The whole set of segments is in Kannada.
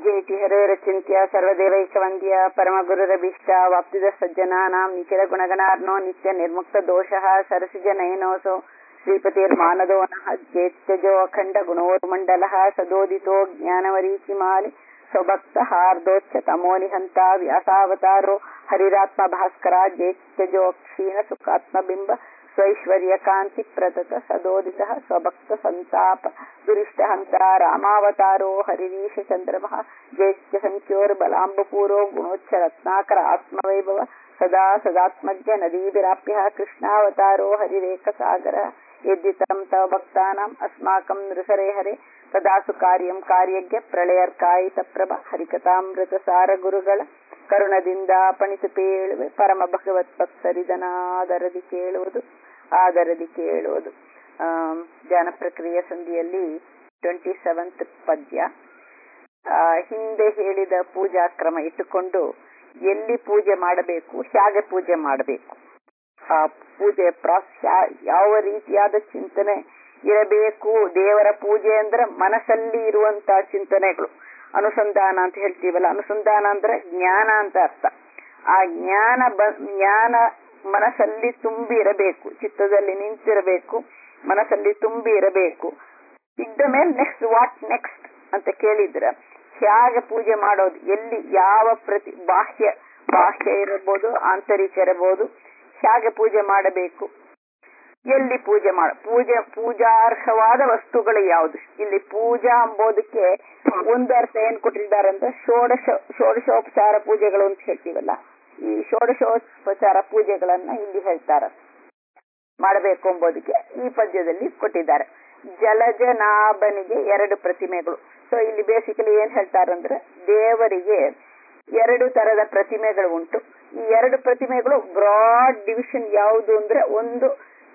ಜೇಟಿ ಹರೇರಚಿಂತ್ಯ ಸರ್ವದೇವೈಕವಂದ್ಯ ಪರಮಗುರುರಭೀಷ್ಟ ವಾಪ್ತಿದ ಸಜ್ಜನಾನಾಂ ನಿಖಿಲ ಗುಣಗಣಾರ್ನೋ ನಿತ್ಯ ನಿರ್ಮುಕ್ತ ದೋಷಃ ಸರಸಿಜ ನಯನೋಸೋ ಶ್ರೀಪತಿರ್ಮಾನದೋ ನಃ ಜೇತ್ಯಜೋ ಅಖಂಡ ಗುಣೋರ್ಮಂಡಲಃ ಸದೋದಿತೋ ಜ್ಞಾನವರೀಚಿಮಾಲಿ ಸ್ವಭಕ್ತ ಹಾರ್ದೋಚ್ಚ ತಮೋನಿಹಂತ ವ್ಯಾಸಾವತಾರೋ ಹರಿರಾತ್ಮ ಭಾಸ್ಕರ ಜೇತ್ಯಜೋ ಕ್ಷೀಣ ಸುಖಾತ್ಮಬಿಂಬ ಸ್ವೈಶ್ವರ್ಯ ಕಾಂತಿ ಪ್ರತತ ಸದೋದಿತ ಸ್ವಭಕ್ತ ಸಂತಾಪ ದುರಿಷ್ಟಹಂತ ರಾಮಾವತಾರೋ ಹರಿರೀಶ ಚಂದ್ರಮಃ ಜೇತ್ಯ ಸಂಖ್ಯೋರ್ ಬಲಾಂಬಪೂರೋ ಗುಣೋಚ್ಚ ರತ್ನಾಕರ ಆತ್ಮವೈಭವ ಸದಾ ಸದಾತ್ಮಜ್ಞ ನದೀಭಿರಾಪ್ಯ ಕೃಷ್ಣಾವತಾರೋ ಹರಿರೇಖ ಸಾಗರ ಯದ್ದಿತಂ ತವ ಭಕ್ತಾನಾಂ ಅಸ್ಮಾಕಂ ನೃಸರೆ ಹರೆ ತದಾಸು ಕಾರ್ಯಂ ಕಾರ್ಯಜ್ಞ ಪ್ರಳಯರ್ಕಾಯಿತ ಪ್ರಭ ಹರಿಕಥಾಮೃತ ಸಾರ ಗುರುಗಳ ಕರುಣದಿಂದ ಪಣಿತು ಪೇಳುವೆ ಪರಮ ಭಗವತ್ ಭಕ್ತರಿದನಾದರದಿ ಕೇಳುವುದು ಆದರದಿ ಕೇಳುವುದು ಧ್ಯಾನ ಪ್ರಕ್ರಿಯೆ ಸಂಧಿಯಲ್ಲಿ ಟ್ವೆಂಟಿ ಸೆವೆಂತ್ ಪದ್ಯ ಹಿಂದೆ ಹೇಳಿದ ಪೂಜಾ ಕ್ರಮ ಇಟ್ಟುಕೊಂಡು ಎಲ್ಲಿ ಪೂಜೆ ಮಾಡಬೇಕು ಹೇಗೆ ಪೂಜೆ ಮಾಡಬೇಕು ಆ ಪೂಜೆ ಪ್ರಾಸ್ ಯಾವ ರೀತಿಯಾದ ಚಿಂತನೆ ಇರಬೇಕು ದೇವರ ಪೂಜೆ ಅಂದ್ರೆ ಮನಸ್ಸಲ್ಲಿ ಇರುವಂತ ಚಿಂತನೆಗಳು ಅನುಸಂಧಾನ ಅಂತ ಹೇಳ್ತೀವಲ್ಲ ಅನುಸಂಧಾನ ಅಂದ್ರೆ ಜ್ಞಾನ ಅಂತ ಅರ್ಥ ಆ ಜ್ಞಾನ ಬ ಜ್ಞಾನ ಮನಸ್ಸಲ್ಲಿ ತುಂಬಿ ಇರಬೇಕು ಚಿತ್ತದಲ್ಲಿ ನಿಂತಿರಬೇಕು ಮನಸ್ಸಲ್ಲಿ ತುಂಬಿ ಇರಬೇಕು ಇದ್ದ ಮೇಲೆ ನೆಕ್ಸ್ಟ್ ವಾಟ್ ನೆಕ್ಸ್ಟ್ ಅಂತ ಕೇಳಿದ್ರ ಹೇಗೆ ಪೂಜೆ ಮಾಡೋದು ಎಲ್ಲಿ ಯಾವ ಪ್ರತಿ ಬಾಹ್ಯ ಬಾಹ್ಯ ಇರಬಹುದು ಆಂತರಿಕ ಇರಬಹುದು ಹೇಗೆ ಪೂಜೆ ಮಾಡಬೇಕು ಎಲ್ಲಿ ಪೂಜೆ ಮಾಡ ಪೂಜೆ ಪೂಜಾರ್ಹವಾದ ವಸ್ತುಗಳು ಯಾವುದು ಇಲ್ಲಿ ಪೂಜಾ ಅಂಬೋದಕ್ಕೆ ಒಂದು ಅರ್ಥ ಏನ್ ಕೊಟ್ಟಿದ್ದಾರೆ ಅಂದ್ರೆ ಷೋಡಶ ಷೋಡಶೋಪಚಾರ ಪೂಜೆಗಳು ಅಂತ ಹೇಳ್ತೀವಲ್ಲ ಈ ಷೋಡಶೋಪಚಾರ ಪೂಜೆಗಳನ್ನ ಇಲ್ಲಿ ಹೇಳ್ತಾರೆ ಮಾಡಬೇಕು ಎಂಬುದಕ್ಕೆ ಈ ಪದ್ಯದಲ್ಲಿ ಕೊಟ್ಟಿದ್ದಾರೆ ಜಲಜನಾಭನಿಗೆ ಎರಡು ಪ್ರತಿಮೆಗಳು ಸೊ ಇಲ್ಲಿ ಬೇಸಿಕಲಿ ಏನ್ ಹೇಳ್ತಾರಂದ್ರೆ ದೇವರಿಗೆ ಎರಡು ತರದ ಪ್ರತಿಮೆಗಳು ಉಂಟು ಈ ಎರಡು ಪ್ರತಿಮೆಗಳು ಬ್ರಾಡ್ ಡಿವಿಷನ್ ಯಾವುದು ಅಂದ್ರೆ ಒಂದು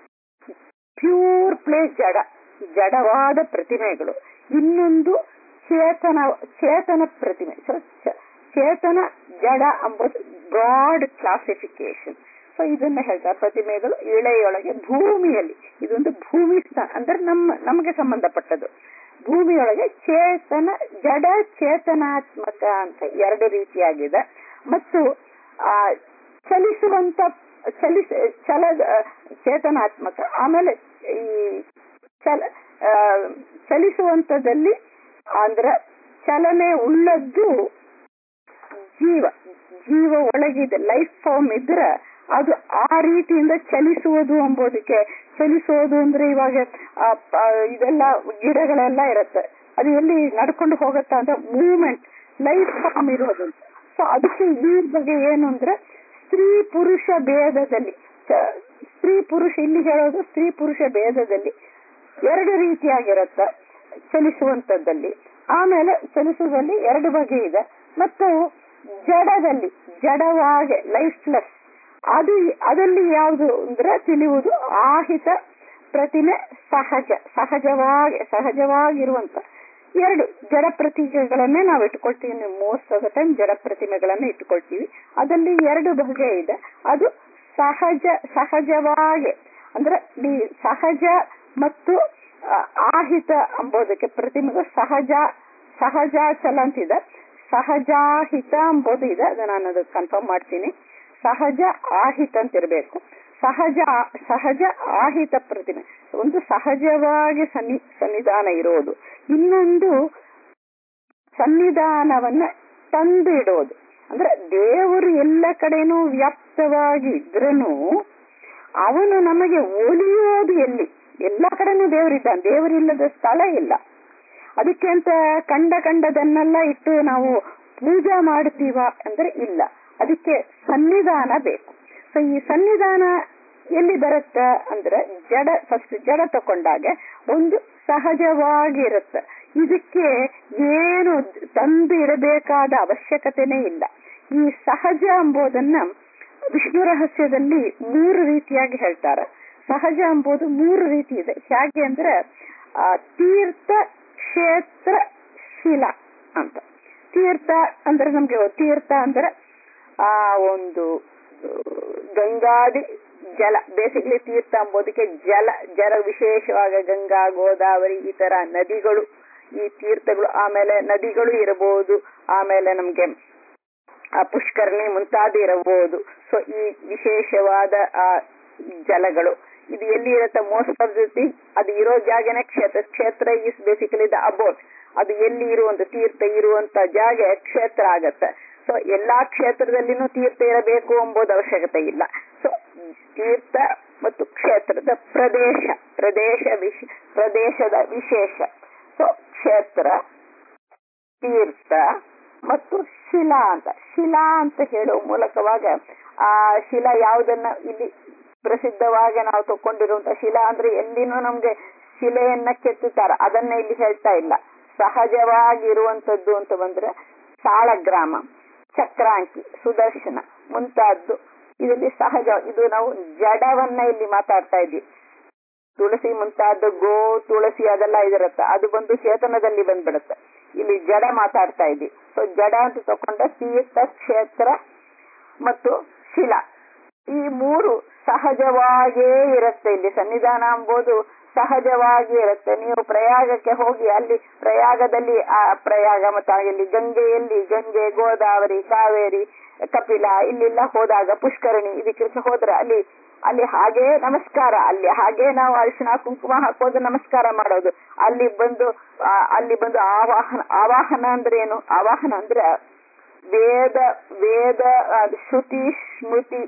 ಪ್ಯೂರ್ ಪ್ಲೇ ಜಡ ಜಡವಾದ ಪ್ರತಿಮೆಗಳು ಇನ್ನೊಂದು ಚೇತನ ಚೇತನ ಪ್ರತಿಮೆ ಸೊ ಚೇತನ ಜಡ ಎಂಬುದು ಬ್ರಾಡ್ ಕ್ಲಾಸಿಫಿಕೇಶನ್ ಸೊ ಇದನ್ನ ಹೇಳ್ತಾರೆ ಪ್ರತಿಮೆಗಳು ಇಳೆಯೊಳಗೆ ಭೂಮಿಯಲ್ಲಿ ಇದೊಂದು ಭೂಮಿ ಅಂದ್ರೆ ನಮ್ಮ ನಮಗೆ ಸಂಬಂಧಪಟ್ಟದ್ದು ಭೂಮಿಯೊಳಗೆ ಚೇತನ ಜಡ ಚೇತನಾತ್ಮಕ ಅಂತ ಎರಡು ರೀತಿಯಾಗಿದೆ ಮತ್ತು ಆ ಚಲಿಸುವಂತ ಚಲಿಸ ಚಲ ಚೇತನಾತ್ಮಕ ಆಮೇಲೆ ಈ ಚಲ ಚಲಿಸುವಂತದಲ್ಲಿ ಅಂದ್ರೆ ಚಲನೆ ಉಳ್ಳದ್ದು ಜೀವ ಜೀವ ಒಳಗಿದೆ ಲೈಫ್ ಫಾರ್ಮ್ ಇದ್ರೆ ಅದು ಆ ರೀತಿಯಿಂದ ಚಲಿಸುವುದು ಎಂಬುದಕ್ಕೆ ಚಲಿಸೋದು ಅಂದ್ರೆ ಇವಾಗ ಇದೆಲ್ಲ ಗಿಡಗಳೆಲ್ಲ ಇರುತ್ತೆ ಅದು ಎಲ್ಲಿ ನಡ್ಕೊಂಡು ಹೋಗತ್ತ ಅಂದ್ರೆ ಮೂವ್ಮೆಂಟ್ ಲೈಫ್ ಫಾರ್ಮ್ ಇರೋದು ಸೊ ಅದಕ್ಕೆ ಈ ಬಗ್ಗೆ ಏನು ಅಂದ್ರೆ ಸ್ತ್ರೀ ಪುರುಷ ಭೇದದಲ್ಲಿ ಸ್ತ್ರೀ ಪುರುಷ ಇಲ್ಲಿ ಹೇಳೋದು ಸ್ತ್ರೀ ಪುರುಷ ಭೇದದಲ್ಲಿ ಎರಡು ರೀತಿಯಾಗಿರುತ್ತೆ ಚಲಿಸುವಂತದ್ದಲ್ಲಿ ಆಮೇಲೆ ಚಲಿಸುವುದಲ್ಲಿ ಎರಡು ಬಗೆ ಇದೆ ಮತ್ತು ಜಡದಲ್ಲಿ ಜಡವಾಗಿ ಲೈಫ್ಲೆಸ್ ಅದು ಅದಲ್ಲಿ ಯಾವುದು ಅಂದ್ರೆ ತಿಳಿಯುವುದು ಆಹಿತ ಪ್ರತಿಮೆ ಸಹಜ ಸಹಜವಾಗಿ ಸಹಜವಾಗಿರುವಂತ ಎರಡು ಜಡ ಪ್ರತಿಮೆಗಳನ್ನೇ ನಾವು ಇಟ್ಕೊಳ್ತೀವಿ ಮೋಸ್ಟ್ ಆಫ್ ದ ಟೈಮ್ ಜಡ ಪ್ರತಿಮೆಗಳನ್ನ ಇಟ್ಕೊಳ್ತೀವಿ ಅದಲ್ಲಿ ಎರಡು ಬಗೆ ಇದೆ ಅದು ಸಹಜ ಸಹಜವಾಗಿ ಅಂದ್ರೆ ಈ ಸಹಜ ಮತ್ತು ಆಹಿತ ಎಂಬುದಕ್ಕೆ ಪ್ರತಿಮೆಗಳು ಸಹಜ ಸಹಜಾಚಲ ಅಂತಿದೆ ಸಹಜಾಹಿತ ಎಂಬುದು ಇದೆ ಅದು ನಾನು ಅದು ಕನ್ಫರ್ಮ್ ಮಾಡ್ತೀನಿ ಸಹಜ ಆಹಿತ ಅಂತ ಇರಬೇಕು ಸಹಜ ಸಹಜ ಆಹಿತ ಪ್ರತಿಮೆ ಒಂದು ಸಹಜವಾಗಿ ಸನ್ನಿ ಸನ್ನಿಧಾನ ಇರೋದು ಇನ್ನೊಂದು ಸನ್ನಿಧಾನವನ್ನ ತಂದು ಇಡೋದು ಅಂದ್ರೆ ದೇವರು ಎಲ್ಲ ಕಡೆನೂ ವ್ಯಾಪ್ತವಾಗಿ ಇದ್ರನು ಅವನು ನಮಗೆ ಒಲಿಯೋದು ಎಲ್ಲಿ ಎಲ್ಲ ಕಡೆನೂ ದೇವರಿದ್ದಾನೆ ದೇವರಿಲ್ಲದ ಸ್ಥಳ ಇಲ್ಲ ಅದಕ್ಕೆ ಅಂತ ಕಂಡ ಕಂಡದನ್ನೆಲ್ಲ ಇಟ್ಟು ನಾವು ಪೂಜಾ ಮಾಡ್ತೀವ ಅಂದ್ರೆ ಇಲ್ಲ ಅದಕ್ಕೆ ಸನ್ನಿಧಾನ ಬೇಕು ಸೊ ಈ ಸನ್ನಿಧಾನ ಎಲ್ಲಿ ಬರುತ್ತೆ ಅಂದ್ರೆ ಜಡ ಫಸ್ಟ್ ಜಡ ತಕೊಂಡಾಗ ಒಂದು ಸಹಜವಾಗಿರುತ್ತೆ ಇದಕ್ಕೆ ಏನು ತಂದು ಇಡಬೇಕಾದ ಅವಶ್ಯಕತೆನೇ ಇಲ್ಲ ಈ ಸಹಜ ಎಂಬುದನ್ನ ವಿಷ್ಣು ರಹಸ್ಯದಲ್ಲಿ ಮೂರು ರೀತಿಯಾಗಿ ಹೇಳ್ತಾರೆ ಸಹಜ ಎಂಬುದು ಮೂರು ರೀತಿ ಇದೆ ಹೇಗೆ ಅಂದ್ರೆ ತೀರ್ಥ ಕ್ಷೇತ್ರ ಶಿಲ ಅಂತ ತೀರ್ಥ ಅಂದ್ರೆ ನಮ್ಗೆ ತೀರ್ಥ ಅಂದ್ರೆ ಆ ಒಂದು ಗಂಗಾದಿ ಜಲ ಬೇಸಿಕಲಿ ತೀರ್ಥ ಎಂಬುದಕ್ಕೆ ಜಲ ಜಲ ವಿಶೇಷವಾಗಿ ಗಂಗಾ ಗೋದಾವರಿ ಈ ತರ ನದಿಗಳು ಈ ತೀರ್ಥಗಳು ಆಮೇಲೆ ನದಿಗಳು ಇರಬಹುದು ಆಮೇಲೆ ನಮ್ಗೆ ಆ ಪುಷ್ಕರಣಿ ಮುಂತಾದ ಇರಬಹುದು ಸೊ ಈ ವಿಶೇಷವಾದ ಆ ಜಲಗಳು ಇದು ಎಲ್ಲಿ ಇರುತ್ತೆ ಮೋಸ್ಟ್ ಆಫ್ ದಿ ಥಿಂಗ್ ಅದು ಇರೋ ಜಾಗನೇ ಕ್ಷೇತ್ರ ಕ್ಷೇತ್ರ ಇಸ್ ಬೇಸಿಕಲಿ ದ ಅಬೋಟ್ ಅದು ಎಲ್ಲಿ ಇರುವಂತ ತೀರ್ಥ ಇರುವಂತ ಜಾಗ ಕ್ಷೇತ್ರ ಆಗತ್ತೆ ಸೊ ಎಲ್ಲಾ ಕ್ಷೇತ್ರದಲ್ಲಿನೂ ತೀರ್ಥ ಇರಬೇಕು ಎಂಬುದು ಅವಶ್ಯಕತೆ ಇಲ್ಲ ಸೊ ತೀರ್ಥ ಮತ್ತು ಕ್ಷೇತ್ರದ ಪ್ರದೇಶ ಪ್ರದೇಶ ವಿಶ್ ಪ್ರದೇಶದ ವಿಶೇಷ ಸೊ ಕ್ಷೇತ್ರ ತೀರ್ಥ ಮತ್ತು ಶಿಲಾ ಅಂತ ಶಿಲಾ ಅಂತ ಹೇಳುವ ಮೂಲಕವಾಗ ಆ ಶಿಲಾ ಯಾವುದನ್ನ ಇಲ್ಲಿ ಪ್ರಸಿದ್ಧವಾಗಿ ನಾವು ತಕೊಂಡಿರುವಂತ ಶಿಲಾ ಅಂದ್ರೆ ಎಲ್ಲಿನೂ ನಮ್ಗೆ ಶಿಲೆಯನ್ನ ಕೆತ್ತುತ್ತಾರ ಅದನ್ನ ಇಲ್ಲಿ ಹೇಳ್ತಾ ಇಲ್ಲ ಸಹಜವಾಗಿರುವಂತದ್ದು ಅಂತ ಬಂದ್ರೆ ಸಾಳಗ್ರಾಮ ಚಕ್ರಾಂಕಿ ಸುದರ್ಶನ ಮುಂತಾದ್ದು ಇದರಲ್ಲಿ ಸಹಜ ಇದು ನಾವು ಜಡವನ್ನ ಇಲ್ಲಿ ಮಾತಾಡ್ತಾ ಇದ್ವಿ ತುಳಸಿ ಮುಂತಾದ ಗೋ ತುಳಸಿ ಅದೆಲ್ಲ ಇದಿರುತ್ತೆ ಅದು ಬಂದು ಚೇತನದಲ್ಲಿ ಬಂದ್ಬಿಡುತ್ತೆ ಇಲ್ಲಿ ಜಡ ಮಾತಾಡ್ತಾ ಇದ್ವಿ ಸೊ ಜಡ ಅಂತ ತಕೊಂಡ ತೀರ್ಥ ಕ್ಷೇತ್ರ ಮತ್ತು ಶಿಲಾ ಈ ಮೂರು ಸಹಜವಾಗೇ ಇರುತ್ತೆ ಇಲ್ಲಿ ಸನ್ನಿಧಾನ ಎಂಬುದು ಸಹಜವಾಗಿ ಇರುತ್ತೆ ನೀವು ಪ್ರಯಾಗಕ್ಕೆ ಹೋಗಿ ಅಲ್ಲಿ ಪ್ರಯಾಗದಲ್ಲಿ ಆ ಪ್ರಯಾಗ ಮತ್ತು ಇಲ್ಲಿ ಗಂಗೆಯಲ್ಲಿ ಗಂಗೆ ಗೋದಾವರಿ ಕಾವೇರಿ ಕಪಿಲ ಇಲ್ಲೆಲ್ಲ ಹೋದಾಗ ಪುಷ್ಕರಣಿ ಇದಕ್ಕೆ ಹೋದ್ರೆ ಅಲ್ಲಿ ಅಲ್ಲಿ ಹಾಗೆ ನಮಸ್ಕಾರ ಅಲ್ಲಿ ಹಾಗೆ ನಾವು ಅರಿಶಿನ ಕುಂಕುಮ ಹಾಕೋದು ನಮಸ್ಕಾರ ಮಾಡೋದು ಅಲ್ಲಿ ಬಂದು ಅಲ್ಲಿ ಬಂದು ಆವಾಹನ ಆವಾಹನ ಅಂದ್ರೆ ಏನು ಆವಾಹನ ಅಂದ್ರೆ ವೇದ ವೇದ ಶ್ರುತಿ ಸ್ಮೃತಿ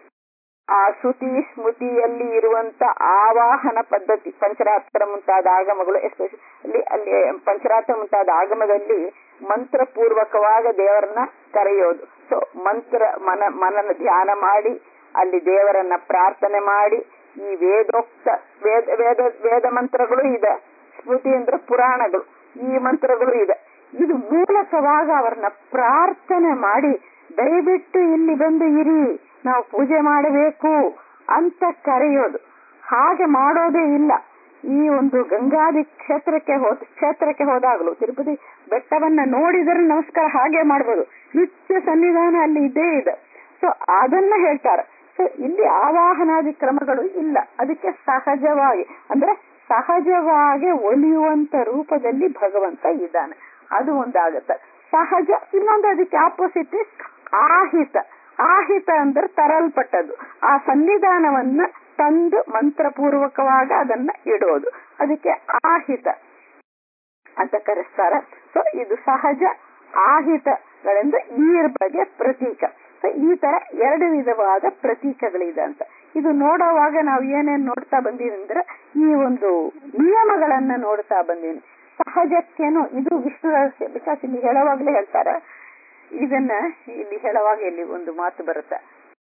ಆ ಶ್ರುತಿ ಸ್ಮೃತಿಯಲ್ಲಿ ಇರುವಂತ ಆವಾಹನ ಪದ್ಧತಿ ಪಂಚರಾತ್ರ ಮುಂತಾದ ಆಗಮಗಳು ಎಸ್ಪೆಷಲಿ ಅಲ್ಲಿ ಪಂಚರಾತ್ರ ಮುಂತಾದ ಆಗಮದಲ್ಲಿ ಮಂತ್ರ ಪೂರ್ವಕವಾಗ ದೇವರನ್ನ ಕರೆಯೋದು ಸೊ ಮಂತ್ರ ಮನ ಮನನ ಧ್ಯಾನ ಮಾಡಿ ಅಲ್ಲಿ ದೇವರನ್ನ ಪ್ರಾರ್ಥನೆ ಮಾಡಿ ಈ ವೇದೋಕ್ತ ವೇದ ವೇದ ವೇದ ಮಂತ್ರಗಳು ಇದೆ ಸ್ಮೃತಿ ಅಂದ್ರೆ ಪುರಾಣಗಳು ಈ ಮಂತ್ರಗಳು ಇದೆ ಇದು ಮೂಲಕವಾಗ ಅವರನ್ನ ಪ್ರಾರ್ಥನೆ ಮಾಡಿ ದಯವಿಟ್ಟು ಇಲ್ಲಿ ಬಂದು ಇರಿ ನಾವು ಪೂಜೆ ಮಾಡಬೇಕು ಅಂತ ಕರೆಯೋದು ಹಾಗೆ ಮಾಡೋದೇ ಇಲ್ಲ ಈ ಒಂದು ಗಂಗಾದಿ ಕ್ಷೇತ್ರಕ್ಕೆ ಹೋದ ಕ್ಷೇತ್ರಕ್ಕೆ ಹೋದಾಗಲೂ ತಿರುಪತಿ ಬೆಟ್ಟವನ್ನ ನೋಡಿದರೆ ನಮಸ್ಕಾರ ಹಾಗೆ ಮಾಡ್ಬೋದು ನಿತ್ಯ ಸನ್ನಿಧಾನ ಅಲ್ಲಿ ಇದ್ದೇ ಇದೆ ಸೊ ಅದನ್ನ ಹೇಳ್ತಾರೆ ಸೊ ಇಲ್ಲಿ ಆವಾಹನಾದಿ ಕ್ರಮಗಳು ಇಲ್ಲ ಅದಕ್ಕೆ ಸಹಜವಾಗಿ ಅಂದ್ರೆ ಸಹಜವಾಗಿ ಒಲಿಯುವಂತ ರೂಪದಲ್ಲಿ ಭಗವಂತ ಇದ್ದಾನೆ ಅದು ಒಂದಾಗತ್ತೆ ಸಹಜ ಇನ್ನೊಂದು ಅದಕ್ಕೆ ಆಪೋಸಿಟ್ ಆಹಿತ ಆಹಿತ ಅಂದ್ರೆ ತರಲ್ಪಟ್ಟದ್ದು ಆ ಸನ್ನಿಧಾನವನ್ನ ತಂದು ಮಂತ್ರಪೂರ್ವಕವಾಗಿ ಅದನ್ನ ಇಡೋದು ಅದಕ್ಕೆ ಆಹಿತ ಅಂತ ಕರೆಸ್ತಾರೆ ಸೊ ಇದು ಸಹಜ ಆಹಿತಗಳಿಂದ ಈ ಬಗ್ಗೆ ಪ್ರತೀಕ ಸೊ ಈ ತರ ಎರಡು ವಿಧವಾದ ಪ್ರತೀಕಗಳಿದೆ ಅಂತ ಇದು ನೋಡುವಾಗ ನಾವು ಏನೇನ್ ನೋಡ್ತಾ ಬಂದೀವಿ ಅಂದ್ರೆ ಈ ಒಂದು ನಿಯಮಗಳನ್ನ ನೋಡ್ತಾ ಬಂದೀನಿ ಸಹಜಕ್ಕೇನು ಇದು ವಿಷ್ಣು ರಹಸ್ಯ ಬಿಕಾಸ್ ಇಲ್ಲಿ ಹೇಳುವಾಗ್ಲೇ ಹೇಳ್ತಾರೆ ಇದನ್ನ ಇಲ್ಲಿ ಹೇಳುವಾಗ ಇಲ್ಲಿ ಒಂದು ಮಾತು ಬರುತ್ತೆ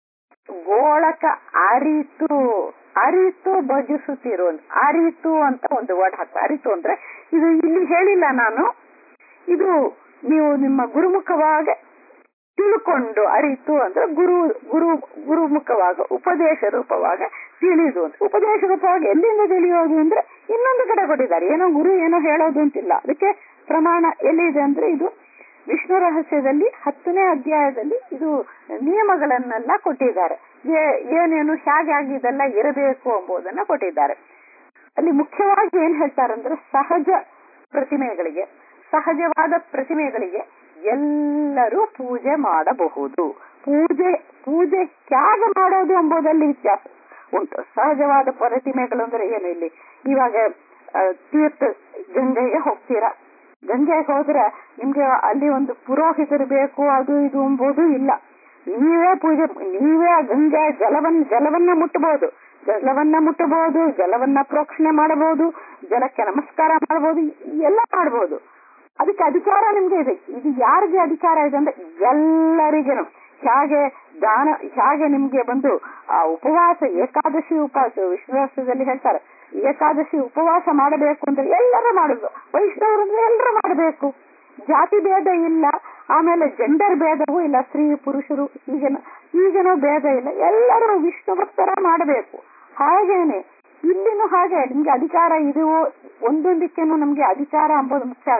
ಗೋಳಕ ಅರಿತು ಅರಿತು ಭಜಿಸುತ್ತಿರೋ ಅರಿತು ಅಂತ ಒಂದು ವರ್ಡ್ ಹಾಕ್ತಾರೆ ಅರಿತು ಅಂದ್ರೆ ಇದು ಇಲ್ಲಿ ಹೇಳಿಲ್ಲ ನಾನು ಇದು ನೀವು ನಿಮ್ಮ ಗುರುಮುಖವಾಗ ತಿಳ್ಕೊಂಡು ಅರಿತು ಅಂದ್ರೆ ಗುರು ಗುರು ಗುರುಮುಖವಾಗ ಉಪದೇಶ ರೂಪವಾಗ ತಿಳಿದು ಅಂತ ಉಪದೇಶ ರೂಪವಾಗಿ ಎಲ್ಲಿಂದ ತಿಳಿಯೋದು ಅಂದ್ರೆ ಇನ್ನೊಂದು ಕಡೆ ಕೊಟ್ಟಿದ್ದಾರೆ ಏನೋ ಗುರು ಏನೋ ಹೇಳೋದು ಅಂತಿಲ್ಲ ಅದಕ್ಕೆ ಪ್ರಮಾಣ ಎಲ್ಲಿದೆ ಅಂದ್ರೆ ಇದು ವಿಷ್ಣು ರಹಸ್ಯದಲ್ಲಿ ಹತ್ತನೇ ಅಧ್ಯಾಯದಲ್ಲಿ ಇದು ನಿಯಮಗಳನ್ನೆಲ್ಲ ಕೊಟ್ಟಿದ್ದಾರೆ ಏನೇನು ಹೇಗೆ ಇದೆಲ್ಲ ಇರಬೇಕು ಎಂಬುದನ್ನ ಕೊಟ್ಟಿದ್ದಾರೆ ಅಲ್ಲಿ ಮುಖ್ಯವಾಗಿ ಏನ್ ಹೇಳ್ತಾರಂದ್ರೆ ಸಹಜ ಪ್ರತಿಮೆಗಳಿಗೆ ಸಹಜವಾದ ಪ್ರತಿಮೆಗಳಿಗೆ ಎಲ್ಲರೂ ಪೂಜೆ ಮಾಡಬಹುದು ಪೂಜೆ ಪೂಜೆ ಹೇಗೆ ಮಾಡೋದು ಎಂಬುದಲ್ಲಿ ವ್ಯತ್ಯಾಸ ಉಂಟು ಸಹಜವಾದ ಪ್ರತಿಮೆಗಳು ಅಂದ್ರೆ ಏನು ಇಲ್ಲಿ ಇವಾಗ ತೀರ್ಥ ಗಂಗೆಗೆ ಹೋಗ್ತೀರಾ ಗಂಗೆಗೆ ಹೋದ್ರೆ ನಿಮ್ಗೆ ಅಲ್ಲಿ ಒಂದು ಪುರೋಹಿತರು ಬೇಕು ಅದು ಇದು ಎಂಬುದು ಇಲ್ಲ ನೀವೇ ಪೂಜೆ ನೀವೇ ಗಂಗೆ ಜಲವನ್ನ ಜಲವನ್ನ ಮುಟ್ಟಬಹುದು ಜಲವನ್ನ ಮುಟ್ಟಬಹುದು ಜಲವನ್ನ ಪ್ರೋಕ್ಷಣೆ ಮಾಡಬಹುದು ಜಲಕ್ಕೆ ನಮಸ್ಕಾರ ಮಾಡಬಹುದು ಎಲ್ಲ ಮಾಡಬಹುದು ಅದಕ್ಕೆ ಅಧಿಕಾರ ನಿಮ್ಗೆ ಇದೆ ಇದು ಯಾರಿಗೆ ಅಧಿಕಾರ ಇದೆ ಅಂದ್ರೆ ಎಲ್ಲರಿಗೇನು ಹೇಗೆ ದಾನ ಹೇಗೆ ನಿಮ್ಗೆ ಬಂದು ಆ ಉಪವಾಸ ಏಕಾದಶಿ ಉಪವಾಸ ವಿಶ್ವಾಸದಲ್ಲಿ ಹೇಳ್ತಾರೆ ಏಕಾದಶಿ ಉಪವಾಸ ಮಾಡಬೇಕು ಅಂದ್ರೆ ಎಲ್ಲರೂ ಮಾಡುದು ವೈಷ್ಣವರು ಅಂದ್ರೆ ಎಲ್ಲರೂ ಮಾಡಬೇಕು ಜಾತಿ ಭೇದ ಇಲ್ಲ ಆಮೇಲೆ ಜೆಂಡರ್ ಭೇದವೂ ಇಲ್ಲ ಸ್ತ್ರೀ ಪುರುಷರು ಈಗಿನ ಈಗಿನ ಭೇದ ಇಲ್ಲ ಎಲ್ಲರೂ ವಿಷ್ಣು ಭಕ್ತರ ಮಾಡಬೇಕು ಹಾಗೇನೆ ಇಲ್ಲಿನೂ ಹಾಗೆ ನಿಮ್ಗೆ ಅಧಿಕಾರ ಇದೆಯೋ ಒಂದೊಂದಕ್ಕೇನು ನಮ್ಗೆ ಅಧಿಕಾರ ಅಂಬೋದು ಮುಖ್ಯ ಆಗುತ್ತೆ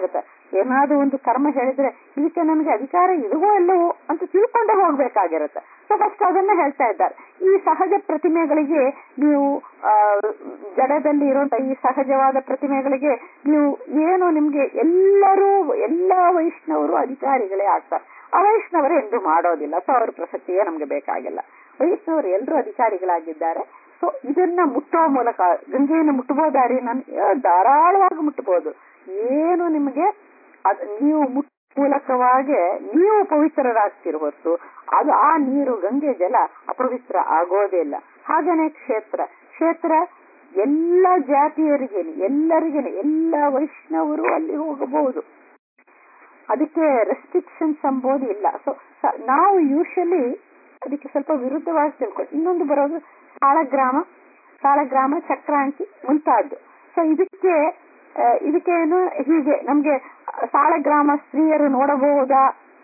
ಏನಾದ್ರೂ ಒಂದು ಕರ್ಮ ಹೇಳಿದ್ರೆ ಇದಕ್ಕೆ ನಮಗೆ ಅಧಿಕಾರ ಇದವೋ ಇಲ್ಲವೋ ಅಂತ ತಿಳ್ಕೊಂಡೇ ಹೋಗ್ಬೇಕಾಗಿರುತ್ತೆ ಸೊ ಫಸ್ಟ್ ಅದನ್ನ ಹೇಳ್ತಾ ಇದ್ದಾರೆ ಈ ಸಹಜ ಪ್ರತಿಮೆಗಳಿಗೆ ನೀವು ಆ ಜಡದಲ್ಲಿ ಇರುವಂತ ಈ ಸಹಜವಾದ ಪ್ರತಿಮೆಗಳಿಗೆ ನೀವು ಏನು ನಿಮ್ಗೆ ಎಲ್ಲರೂ ಎಲ್ಲಾ ವೈಷ್ಣವರು ಅಧಿಕಾರಿಗಳೇ ಆಗ್ತಾರೆ ಅವೈಷ್ಣವರು ಎಂದು ಮಾಡೋದಿಲ್ಲ ಸೊ ಅವ್ರ ಪ್ರಸಕ್ತಿಯೇ ನಮ್ಗೆ ಬೇಕಾಗಿಲ್ಲ ವೈಷ್ಣವರು ಎಲ್ಲರೂ ಅಧಿಕಾರಿಗಳಾಗಿದ್ದಾರೆ ಸೊ ಇದನ್ನ ಮುಟ್ಟುವ ಮೂಲಕ ಗಂಗೆಯನ್ನು ಮುಟ್ಟಬಹುದಾರಿ ನಾನು ಧಾರಾಳವಾಗಿ ಮುಟ್ಟಬಹುದು ಏನು ನಿಮಗೆ ಅದ್ ನೀವು ಮುಟ್ಟ ಮೂಲಕವಾಗಿ ನೀವು ಪವಿತ್ರರಾಗ್ತಿರ ಹೊರತು ಅದು ಆ ನೀರು ಗಂಗೆ ಜಲ ಅಪವಿತ್ರ ಆಗೋದೇ ಇಲ್ಲ ಹಾಗೇನೆ ಕ್ಷೇತ್ರ ಕ್ಷೇತ್ರ ಎಲ್ಲ ಜಾತಿಯರಿಗೇನೆ ಎಲ್ಲರಿಗೇನೆ ಎಲ್ಲ ವೈಷ್ಣವರು ಅಲ್ಲಿ ಹೋಗಬಹುದು ಅದಕ್ಕೆ ರೆಸ್ಟ್ರಿಕ್ಷನ್ಸ್ ಅಂಬೋದು ಇಲ್ಲ ಸೊ ನಾವು ಯೂಶಲಿ ಅದಕ್ಕೆ ಸ್ವಲ್ಪ ವಿರುದ್ಧವಾಗಿ ತಿಳ್ಕೊಂಡು ಇನ್ನೊಂದು ಬರೋದು ಸಾಳಗ್ರಾಮ ಸಾಳಗ್ರಾಮ ಚಕ್ರಾಂಕಿ ಮುಂತಾದ್ದು ಸೊ ಇದಕ್ಕೆ ಇದಕ್ಕೇನು ಹೀಗೆ ನಮ್ಗೆ ಸಾಳಗ್ರಾಮ ಸ್ತ್ರೀಯರು ನೋಡಬಹುದಾ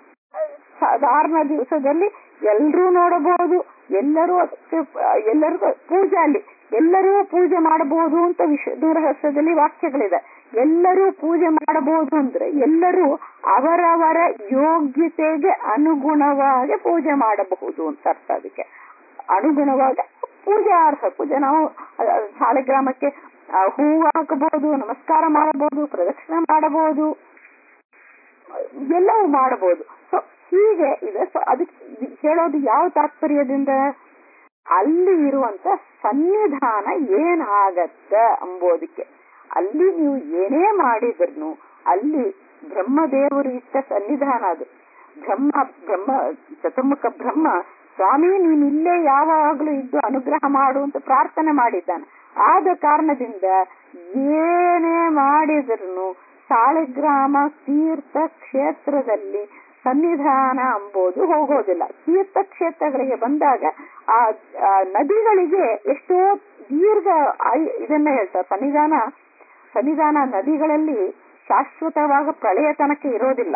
ಸಾಧಾರಣ ದಿವಸದಲ್ಲಿ ಎಲ್ಲರೂ ನೋಡಬಹುದು ಎಲ್ಲರೂ ಅದಕ್ಕೆ ಎಲ್ಲರಿಗೂ ಪೂಜೆ ಅಲ್ಲಿ ಎಲ್ಲರೂ ಪೂಜೆ ಮಾಡಬಹುದು ಅಂತ ವಿಷ ದೂರಹಸ್ತದಲ್ಲಿ ವಾಕ್ಯಗಳಿದೆ ಎಲ್ಲರೂ ಪೂಜೆ ಮಾಡಬಹುದು ಅಂದ್ರೆ ಎಲ್ಲರೂ ಅವರವರ ಯೋಗ್ಯತೆಗೆ ಅನುಗುಣವಾಗಿ ಪೂಜೆ ಮಾಡಬಹುದು ಅಂತ ಅರ್ಥ ಅದಕ್ಕೆ ಅನುಗುಣವಾಗಿ ಪೂಜೆ ಅರ್ಹ ಪೂಜೆ ನಾವು ಶಾಲೆಗ್ರಾಮಕ್ಕೆ ಹೂವು ಹಾಕಬಹುದು ನಮಸ್ಕಾರ ಮಾಡಬಹುದು ಪ್ರದಕ್ಷಿಣೆ ಮಾಡಬಹುದು ಎಲ್ಲವೂ ಮಾಡಬಹುದು ಸೊ ಹೀಗೆ ಇದೆ ಸೊ ಅದಕ್ಕೆ ಹೇಳೋದು ಯಾವ ತಾತ್ಪರ್ಯದಿಂದ ಅಲ್ಲಿ ಇರುವಂತ ಸನ್ನಿಧಾನ ಏನಾಗತ್ತ ಅಂಬೋದಕ್ಕೆ ಅಲ್ಲಿ ನೀವು ಏನೇ ಮಾಡಿದ್ರು ಅಲ್ಲಿ ಬ್ರಹ್ಮದೇವರು ಇಟ್ಟ ಸನ್ನಿಧಾನ ಅದು ಬ್ರಹ್ಮ ಬ್ರಹ್ಮ ಚತುರ್ಮುಖ ಬ್ರಹ್ಮ ಸ್ವಾಮಿ ನೀನ್ ಇಲ್ಲೇ ಯಾವಾಗಲೂ ಇದ್ದು ಅನುಗ್ರಹ ಮಾಡು ಅಂತ ಪ್ರಾರ್ಥನೆ ಮಾಡಿದ್ದಾನೆ ಆದ ಕಾರಣದಿಂದ ಏನೇ ಮಾಡಿದ್ರು ಸಾಲಿಗ್ರಾಮ ತೀರ್ಥ ಕ್ಷೇತ್ರದಲ್ಲಿ ಸನ್ನಿಧಾನ ಅಂಬೋದು ಹೋಗೋದಿಲ್ಲ ತೀರ್ಥ ಕ್ಷೇತ್ರಗಳಿಗೆ ಬಂದಾಗ ಆ ನದಿಗಳಿಗೆ ಎಷ್ಟೋ ದೀರ್ಘ ಇದನ್ನ ಹೇಳ್ತಾರೆ ಸನ್ನಿಧಾನ ಸನ್ನಿಧಾನ ನದಿಗಳಲ್ಲಿ ಶಾಶ್ವತವಾಗ ಪ್ರಳಯ ತನಕ ಇರೋದಿಲ್ಲ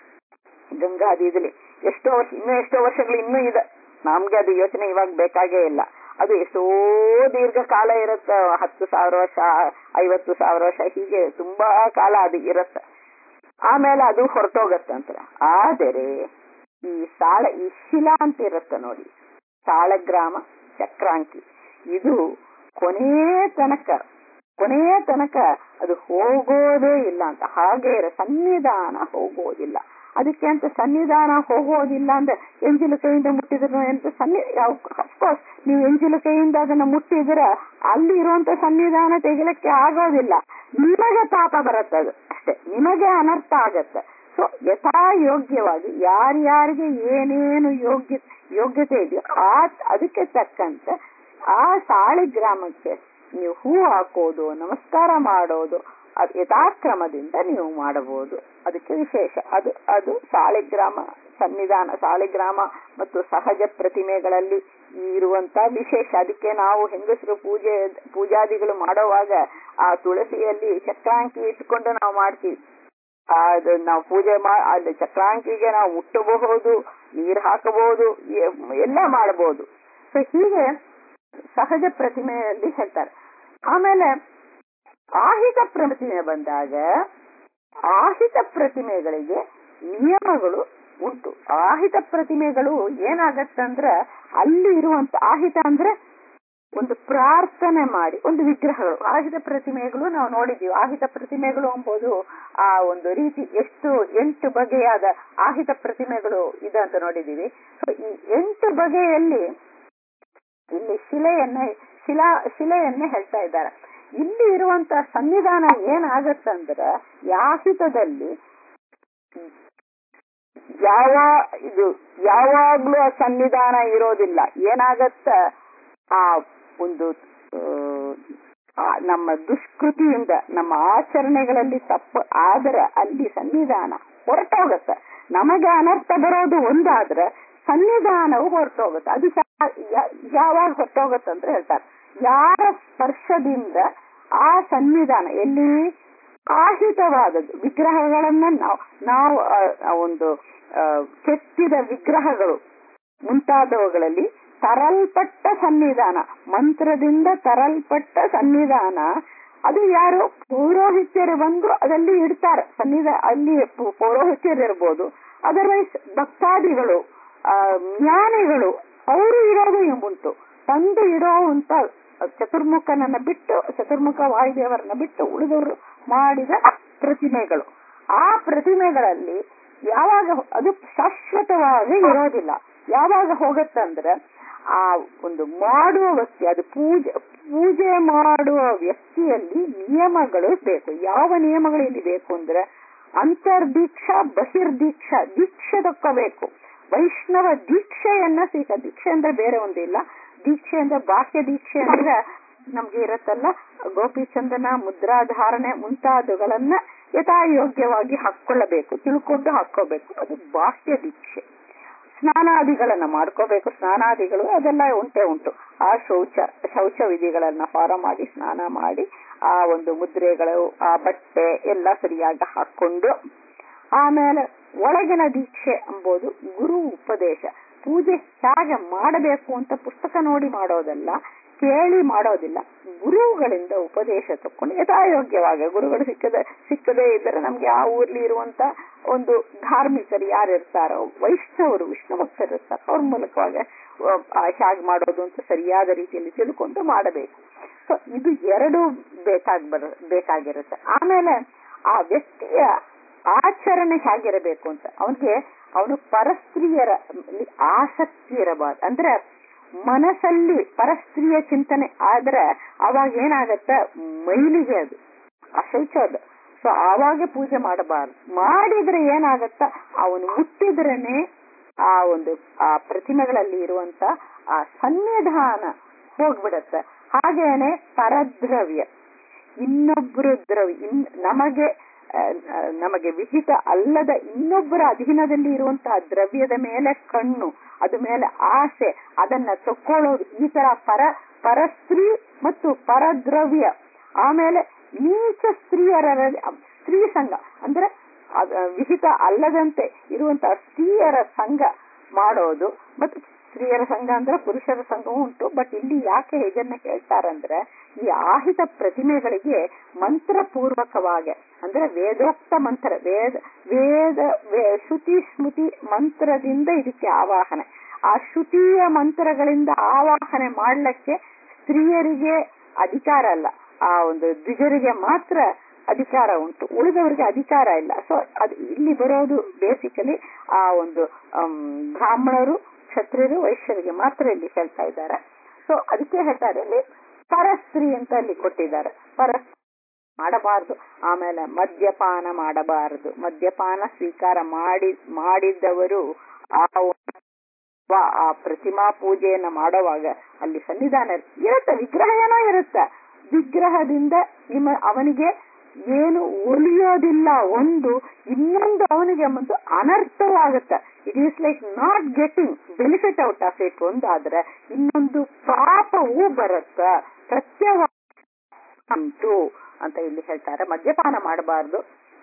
ಗಂಗಾದಿದಲ್ಲಿ ಎಷ್ಟೋ ವರ್ಷ ಇನ್ನೂ ಎಷ್ಟೋ ವರ್ಷಗಳು ಇನ್ನೂ ಇದೆ ನಮ್ಗೆ ಅದು ಯೋಚನೆ ಇವಾಗ ಬೇಕಾಗೇ ಇಲ್ಲ ಅದು ಎಷ್ಟೋ ದೀರ್ಘ ಕಾಲ ಇರುತ್ತೆ ಹತ್ತು ಸಾವಿರ ವರ್ಷ ಐವತ್ತು ಸಾವಿರ ವರ್ಷ ಹೀಗೆ ತುಂಬಾ ಕಾಲ ಅದು ಇರುತ್ತೆ ಆಮೇಲೆ ಅದು ಹೊರಟೋಗತ್ತಂತ ಆದರೆ ಈ ಸಾಳ ಈ ಶಿಲಾ ಅಂತ ಇರುತ್ತೆ ನೋಡಿ ಸಾಳಗ್ರಾಮ ಚಕ್ರಾಂಕಿ ಇದು ಕೊನೇ ತನಕ ಕೊನೆಯ ತನಕ ಅದು ಹೋಗೋದೇ ಇಲ್ಲ ಅಂತ ಹಾಗೆ ಇರ ಸನ್ನಿಧಾನ ಹೋಗೋದಿಲ್ಲ ಅದಕ್ಕೆ ಅಂತ ಸನ್ನಿಧಾನ ಹೋಗೋದಿಲ್ಲ ಅಂದ್ರೆ ಎಂಜಿಲು ಕೈಯಿಂದ ಮುಟ್ಟಿದ್ರು ಅಂತ ಸನ್ನಿ ಅಫ್ಕೋರ್ಸ್ ನೀವು ಎಂಜಿಲು ಕೈಯಿಂದ ಅದನ್ನ ಮುಟ್ಟಿದ್ರೆ ಅಲ್ಲಿ ಇರುವಂತ ಸನ್ನಿಧಾನ ತೆಗಿಲಿಕ್ಕೆ ಆಗೋದಿಲ್ಲ ನಿಮಗೆ ಪಾಪ ಬರುತ್ತದು ಅಷ್ಟೇ ನಿಮಗೆ ಅನರ್ಥ ಆಗತ್ತೆ ಸೊ ಯಥಾ ಯೋಗ್ಯವಾಗಿ ಯಾರ್ಯಾರಿಗೆ ಏನೇನು ಯೋಗ್ಯ ಯೋಗ್ಯತೆ ಇದೆಯೋ ಆ ಅದಕ್ಕೆ ತಕ್ಕಂತೆ ಆ ಸಾಳಿಗ್ರಾಮಕ್ಕೆ ನೀವು ಹೂ ಹಾಕೋದು ನಮಸ್ಕಾರ ಮಾಡೋದು ಅದು ಯಥಾಕ್ರಮದಿಂದ ನೀವು ಮಾಡಬಹುದು ಅದಕ್ಕೆ ವಿಶೇಷ ಅದು ಅದು ಸಾಳಿಗ್ರಾಮ ಸನ್ನಿಧಾನ ಸಾಳಿಗ್ರಾಮ ಮತ್ತು ಸಹಜ ಪ್ರತಿಮೆಗಳಲ್ಲಿ ಇರುವಂತ ವಿಶೇಷ ಅದಕ್ಕೆ ನಾವು ಹೆಂಗಸರು ಪೂಜೆ ಪೂಜಾದಿಗಳು ಮಾಡುವಾಗ ಆ ತುಳಸಿಯಲ್ಲಿ ಚಕ್ರಾಂಕಿ ಇಟ್ಕೊಂಡು ನಾವು ಮಾಡ್ತೀವಿ ಅದು ನಾವು ಪೂಜೆ ಮಾ ಅಲ್ಲಿ ಚಕ್ರಾಂಕಿಗೆ ನಾವು ಮುಟ್ಟಬಹುದು ನೀರು ಹಾಕಬಹುದು ಎಲ್ಲ ಮಾಡಬಹುದು ಸೊ ಹೀಗೆ ಸಹಜ ಪ್ರತಿಮೆಯಲ್ಲಿ ಹೇಳ್ತಾರೆ ಆಮೇಲೆ ಆಹಿತ ಪ್ರತಿಮೆ ಬಂದಾಗ ಆಹಿತ ಪ್ರತಿಮೆಗಳಿಗೆ ನಿಯಮಗಳು ಉಂಟು ಆಹಿತ ಪ್ರತಿಮೆಗಳು ಏನಾಗತ್ತಂದ್ರ ಅಲ್ಲಿ ಇರುವಂತ ಆಹಿತ ಅಂದ್ರೆ ಒಂದು ಪ್ರಾರ್ಥನೆ ಮಾಡಿ ಒಂದು ವಿಗ್ರಹಗಳು ಆಹಿತ ಪ್ರತಿಮೆಗಳು ನಾವು ನೋಡಿದೀವಿ ಆಹಿತ ಪ್ರತಿಮೆಗಳು ಎಂಬುದು ಆ ಒಂದು ರೀತಿ ಎಷ್ಟು ಎಂಟು ಬಗೆಯಾದ ಆಹಿತ ಪ್ರತಿಮೆಗಳು ಇದೆ ಅಂತ ನೋಡಿದೀವಿ ಸೊ ಈ ಎಂಟು ಬಗೆಯಲ್ಲಿ ಇಲ್ಲಿ ಶಿಲೆಯನ್ನ ಶಿಲಾ ಶಿಲೆಯನ್ನೇ ಹೇಳ್ತಾ ಇದ್ದಾರೆ ಇಲ್ಲಿ ಇರುವಂತ ಸನ್ನಿಧಾನ ಏನಾಗತ್ತಂದ್ರ ಯಾಹಿತದಲ್ಲಿ ಯಾವ ಇದು ಯಾವಾಗ್ಲೂ ಆ ಸನ್ನಿಧಾನ ಇರೋದಿಲ್ಲ ಏನಾಗತ್ತ ಆ ಒಂದು ನಮ್ಮ ದುಷ್ಕೃತಿಯಿಂದ ನಮ್ಮ ಆಚರಣೆಗಳಲ್ಲಿ ತಪ್ಪು ಆದ್ರೆ ಅಲ್ಲಿ ಸನ್ನಿಧಾನ ಹೊರಟೋಗತ್ತೆ ನಮಗೆ ಅನರ್ಥ ಬರೋದು ಒಂದಾದ್ರೆ ಸನ್ನಿಧಾನವು ಹೊರಟೋಗುತ್ತೆ ಅದು ಯಾವಾಗ ಹೊರಟೋಗುತ್ತೆ ಅಂತ ಹೇಳ್ತಾರೆ ಯಾರ ಸ್ಪರ್ಶದಿಂದ ಆ ಸನ್ನಿಧಾನ ಎಲ್ಲಿ ಆಹಿತವಾದದ್ದು ವಿಗ್ರಹಗಳನ್ನ ನಾವು ನಾವು ಒಂದು ಕೆತ್ತಿದ ವಿಗ್ರಹಗಳು ಮುಂತಾದವುಗಳಲ್ಲಿ ತರಲ್ಪಟ್ಟ ಸನ್ನಿಧಾನ ಮಂತ್ರದಿಂದ ತರಲ್ಪಟ್ಟ ಸನ್ನಿಧಾನ ಅದು ಯಾರು ಪೌರೋಹಿತ್ಯರು ಬಂದು ಅದರಲ್ಲಿ ಇಡ್ತಾರೆ ಸನ್ನಿಧ ಅಲ್ಲಿ ಪು- ಪೌರೋಹಿತ್ಯರು ಇರ್ಬೋದು ಅದರ್ವೈಸ್ ಭಕ್ತಾದಿಗಳು ಆ, ಜ್ಞಾನಿಗಳು ಅವರು ಇರೋದು ಎಂಬುಂಟು ತಂದು ಇಡುವಂತ ಚತುರ್ಮುಖನನ್ನ ಬಿಟ್ಟು ಚತುರ್ಮುಖ ವಾಯುದೇವರನ್ನ ಬಿಟ್ಟು ಉಳಿದವರು ಮಾಡಿದ ಪ್ರತಿಮೆಗಳು ಆ ಪ್ರತಿಮೆಗಳಲ್ಲಿ ಯಾವಾಗ ಅದು ಶಾಶ್ವತವಾಗಿ ಇರೋದಿಲ್ಲ ಯಾವಾಗ ಹೋಗತ್ತಂದ್ರೆ ಆ ಒಂದು ಮಾಡುವ ವ್ಯಕ್ತಿ ಅದು ಪೂಜೆ ಪೂಜೆ ಮಾಡುವ ವ್ಯಕ್ತಿಯಲ್ಲಿ ನಿಯಮಗಳು ಬೇಕು ಯಾವ ನಿಯಮಗಳು ಇಲ್ಲಿ ಬೇಕು ಅಂದ್ರೆ ಅಂತರ್ದೀಕ್ಷಾ ಬಹಿರ್ದೀಕ್ಷಾ ದೀಕ್ಷೆ ತಕ್ಕೋಬೇಕು ವೈಷ್ಣವ ದೀಕ್ಷೆಯನ್ನ ಸ್ವೀಕ ದೀಕ್ಷೆ ಅಂದ್ರೆ ಬೇರೆ ಒಂದಿಲ್ಲ ದೀಕ್ಷೆ ಅಂದ್ರೆ ಬಾಹ್ಯ ದೀಕ್ಷೆ ಅಂದ್ರೆ ನಮ್ಗೆ ಇರತ್ತಲ್ಲ ಗೋಪಿಚಂದನ ಮುದ್ರಾಧಾರಣೆ ಮುಂತಾದವುಗಳನ್ನ ಯಥಾಯೋಗ್ಯವಾಗಿ ಹಾಕೊಳ್ಳಬೇಕು ತಿಳ್ಕೊಂಡು ಹಾಕೋಬೇಕು ಅದು ಬಾಹ್ಯ ದೀಕ್ಷೆ ಸ್ನಾನಾದಿಗಳನ್ನ ಮಾಡ್ಕೋಬೇಕು ಸ್ನಾನಾದಿಗಳು ಅದೆಲ್ಲ ಉಂಟೆ ಉಂಟು ಆ ಶೌಚ ಶೌಚ ವಿಧಿಗಳನ್ನ ಫಾಲೋ ಮಾಡಿ ಸ್ನಾನ ಮಾಡಿ ಆ ಒಂದು ಮುದ್ರೆಗಳು ಆ ಬಟ್ಟೆ ಎಲ್ಲ ಸರಿಯಾಗಿ ಹಾಕೊಂಡು ಆಮೇಲೆ ಒಳಗಿನ ದೀಕ್ಷೆ ಎಂಬುದು ಗುರು ಉಪದೇಶ ಪೂಜೆ ಹೇಗೆ ಮಾಡಬೇಕು ಅಂತ ಪುಸ್ತಕ ನೋಡಿ ಮಾಡೋದಲ್ಲ ಕೇಳಿ ಮಾಡೋದಿಲ್ಲ ಗುರುಗಳಿಂದ ಉಪದೇಶ ತಕೊಂಡು ಯಥಾಯೋಗ್ಯವಾಗಿ ಗುರುಗಳು ಸಿಕ್ಕದ ಸಿಕ್ಕದೇ ಇದ್ದರೆ ನಮ್ಗೆ ಆ ಊರ್ಲಿ ಇರುವಂತ ಒಂದು ಧಾರ್ಮಿಕರು ಯಾರು ಇರ್ತಾರೋ ವೈಷ್ಣವರು ವಿಷ್ಣು ಭಕ್ತರು ಇರ್ತಾರೆ ಅವ್ರ ಮೂಲಕವಾಗಿ ಹೇಗೆ ಮಾಡೋದು ಅಂತ ಸರಿಯಾದ ರೀತಿಯಲ್ಲಿ ತಿಳ್ಕೊಂಡು ಮಾಡಬೇಕು ಸೊ ಇದು ಎರಡು ಬೇಕಾಗ್ ಬರ ಬೇಕಾಗಿರುತ್ತೆ ಆಮೇಲೆ ಆ ವ್ಯಕ್ತಿಯ ಆಚರಣೆ ಹೇಗಿರಬೇಕು ಅಂತ ಅವನಿಗೆ ಅವನು ಪರಸ್ತ್ರೀಯರ ಆಸಕ್ತಿ ಇರಬಾರ್ದು ಅಂದ್ರೆ ಮನಸ್ಸಲ್ಲಿ ಪರಸ್ತ್ರೀಯ ಚಿಂತನೆ ಆದ್ರೆ ಅವಾಗ ಏನಾಗತ್ತ ಮೈಲಿಗೆ ಅದು ಅಶೌಚ ಅದು ಸೊ ಆವಾಗ ಪೂಜೆ ಮಾಡಬಾರ್ದು ಮಾಡಿದ್ರೆ ಏನಾಗತ್ತ ಅವನು ಮುಟ್ಟಿದ್ರೇನೆ ಆ ಒಂದು ಆ ಪ್ರತಿಮೆಗಳಲ್ಲಿ ಇರುವಂತ ಆ ಸನ್ನಿಧಾನ ಹೋಗ್ಬಿಡತ್ತೆ ಹಾಗೇನೆ ಪರದ್ರವ್ಯ ಇನ್ನೊಬ್ಬರು ದ್ರವ್ಯ ಇನ್ ನಮಗೆ ಆ, ಆ, ನಮಗೆ ವಿಹಿತ ಅಲ್ಲದ ಇನ್ನೊಬ್ಬರ ಅಧೀನದಲ್ಲಿ ಇರುವಂತಹ ದ್ರವ್ಯದ ಮೇಲೆ ಕಣ್ಣು ಅದ ಮೇಲೆ ಆಸೆ ಅದನ್ನ ತಕ್ಕೊಳ್ಳೋದು ಈ ತರ ಪರ ಪರಸ್ತ್ರೀ ಮತ್ತು ಪರದ್ರವ್ಯ ಆಮೇಲೆ ನೀಚ ಸ್ತ್ರೀಯರ ಸ್ತ್ರೀ ಸಂಘ ಅಂದ್ರೆ ಅದ ವಿಹಿತ ಅಲ್ಲದಂತೆ ಇರುವಂತಹ ಸ್ತ್ರೀಯರ ಸಂಘ ಮಾಡೋದು ಮತ್ತು ಸ್ತ್ರೀಯರ ಸಂಘ ಅಂದ್ರೆ ಪುರುಷರ ಸಂಘವೂ ಉಂಟು ಬಟ್ ಇಲ್ಲಿ ಯಾಕೆ ಇದನ್ನ ಹೇಳ್ತಾರಂದ್ರೆ ಈ ಆಹಿತ ಪ್ರತಿಮೆಗಳಿಗೆ ಮಂತ್ರ ಪೂರ್ವಕವಾಗಿ ಅಂದ್ರೆ ವೇದೋಕ್ತ ಮಂತ್ರ ವೇದ ವೇದ ವೇ- ಶ್ರುತಿ ಸ್ಮೃತಿ ಮಂತ್ರದಿಂದ ಇದಕ್ಕೆ ಆವಾಹನೆ ಆ ಶ್ರುತಿಯ ಮಂತ್ರಗಳಿಂದ ಆವಾಹನೆ ಮಾಡ್ಲಿಕ್ಕೆ ಸ್ತ್ರೀಯರಿಗೆ ಅಧಿಕಾರ ಅಲ್ಲ ಆ ಒಂದು ದ್ವಿಜರಿಗೆ ಮಾತ್ರ ಅಧಿಕಾರ ಉಂಟು ಉಳಿದವರಿಗೆ ಅಧಿಕಾರ ಇಲ್ಲ ಸೊ ಅದು ಇಲ್ಲಿ ಬರೋದು ಬೇಸಿಕಲಿ ಆ ಒಂದು ಆಮ್, ಬ್ರಾಹ್ಮಣರು ಕ್ಷತ್ರಿಯರು ವೈಶ್ಯರಿಗೆ ಮಾತ್ರ ಇಲ್ಲಿ ಹೇಳ್ತಾ ಇದ್ದಾರೆ ಸೊ ಅದಕ್ಕೆ ಹೇಳ್ತಾರೆ ಇಲ್ಲಿ ಪರಸ್ತ್ರೀ ಅಂತ ಅಲ್ಲಿ ಕೊಟ್ಟಿದ್ದಾರೆ ಪರ ಮಾಡಬಾರದು ಆಮೇಲೆ ಮದ್ಯಪಾನ ಮಾಡಬಾರದು ಮದ್ಯಪಾನ ಸ್ವೀಕಾರ ಮಾಡಿ ಮಾಡಿದ್ದವರು ಆ ಒಂದು ವ- ಆ ಪ್ರತಿಮಾ ಪೂಜೆಯನ್ನ ಮಾಡುವಾಗ ಅಲ್ಲಿ ಸನ್ನಿಧಾನ ಇರುತ್ತೆ. ಇರುತ್ತೆ ವಿಗ್ರಹ ಏನೋ ಇರುತ್ತೆ ವಿಗ್ರಹದಿಂದ ನಿಮ್ಮ ಅವನಿಗೆ ಏನು ಒಲಿಯೋದಿಲ್ಲ ಒಂದು ಇನ್ನೊಂದು ಅವನಿಗೆ ಒಂದು ಅನರ್ಥವಾಗುತ್ತೆ it is like not getting benefit out of it ಒಂದಾದ್ರೆ ಇನ್ನೊಂದು ಪಾಪವೂ ಬರುತ್ತೆ ಪ್ರತ್ಯವ ಉಂಟು ಅಂತ ಇಲ್ಲಿ ಹೇಳ್ತಾರೆ ಮದ್ಯಪಾನ ಮಾಡಬಾರ್ದು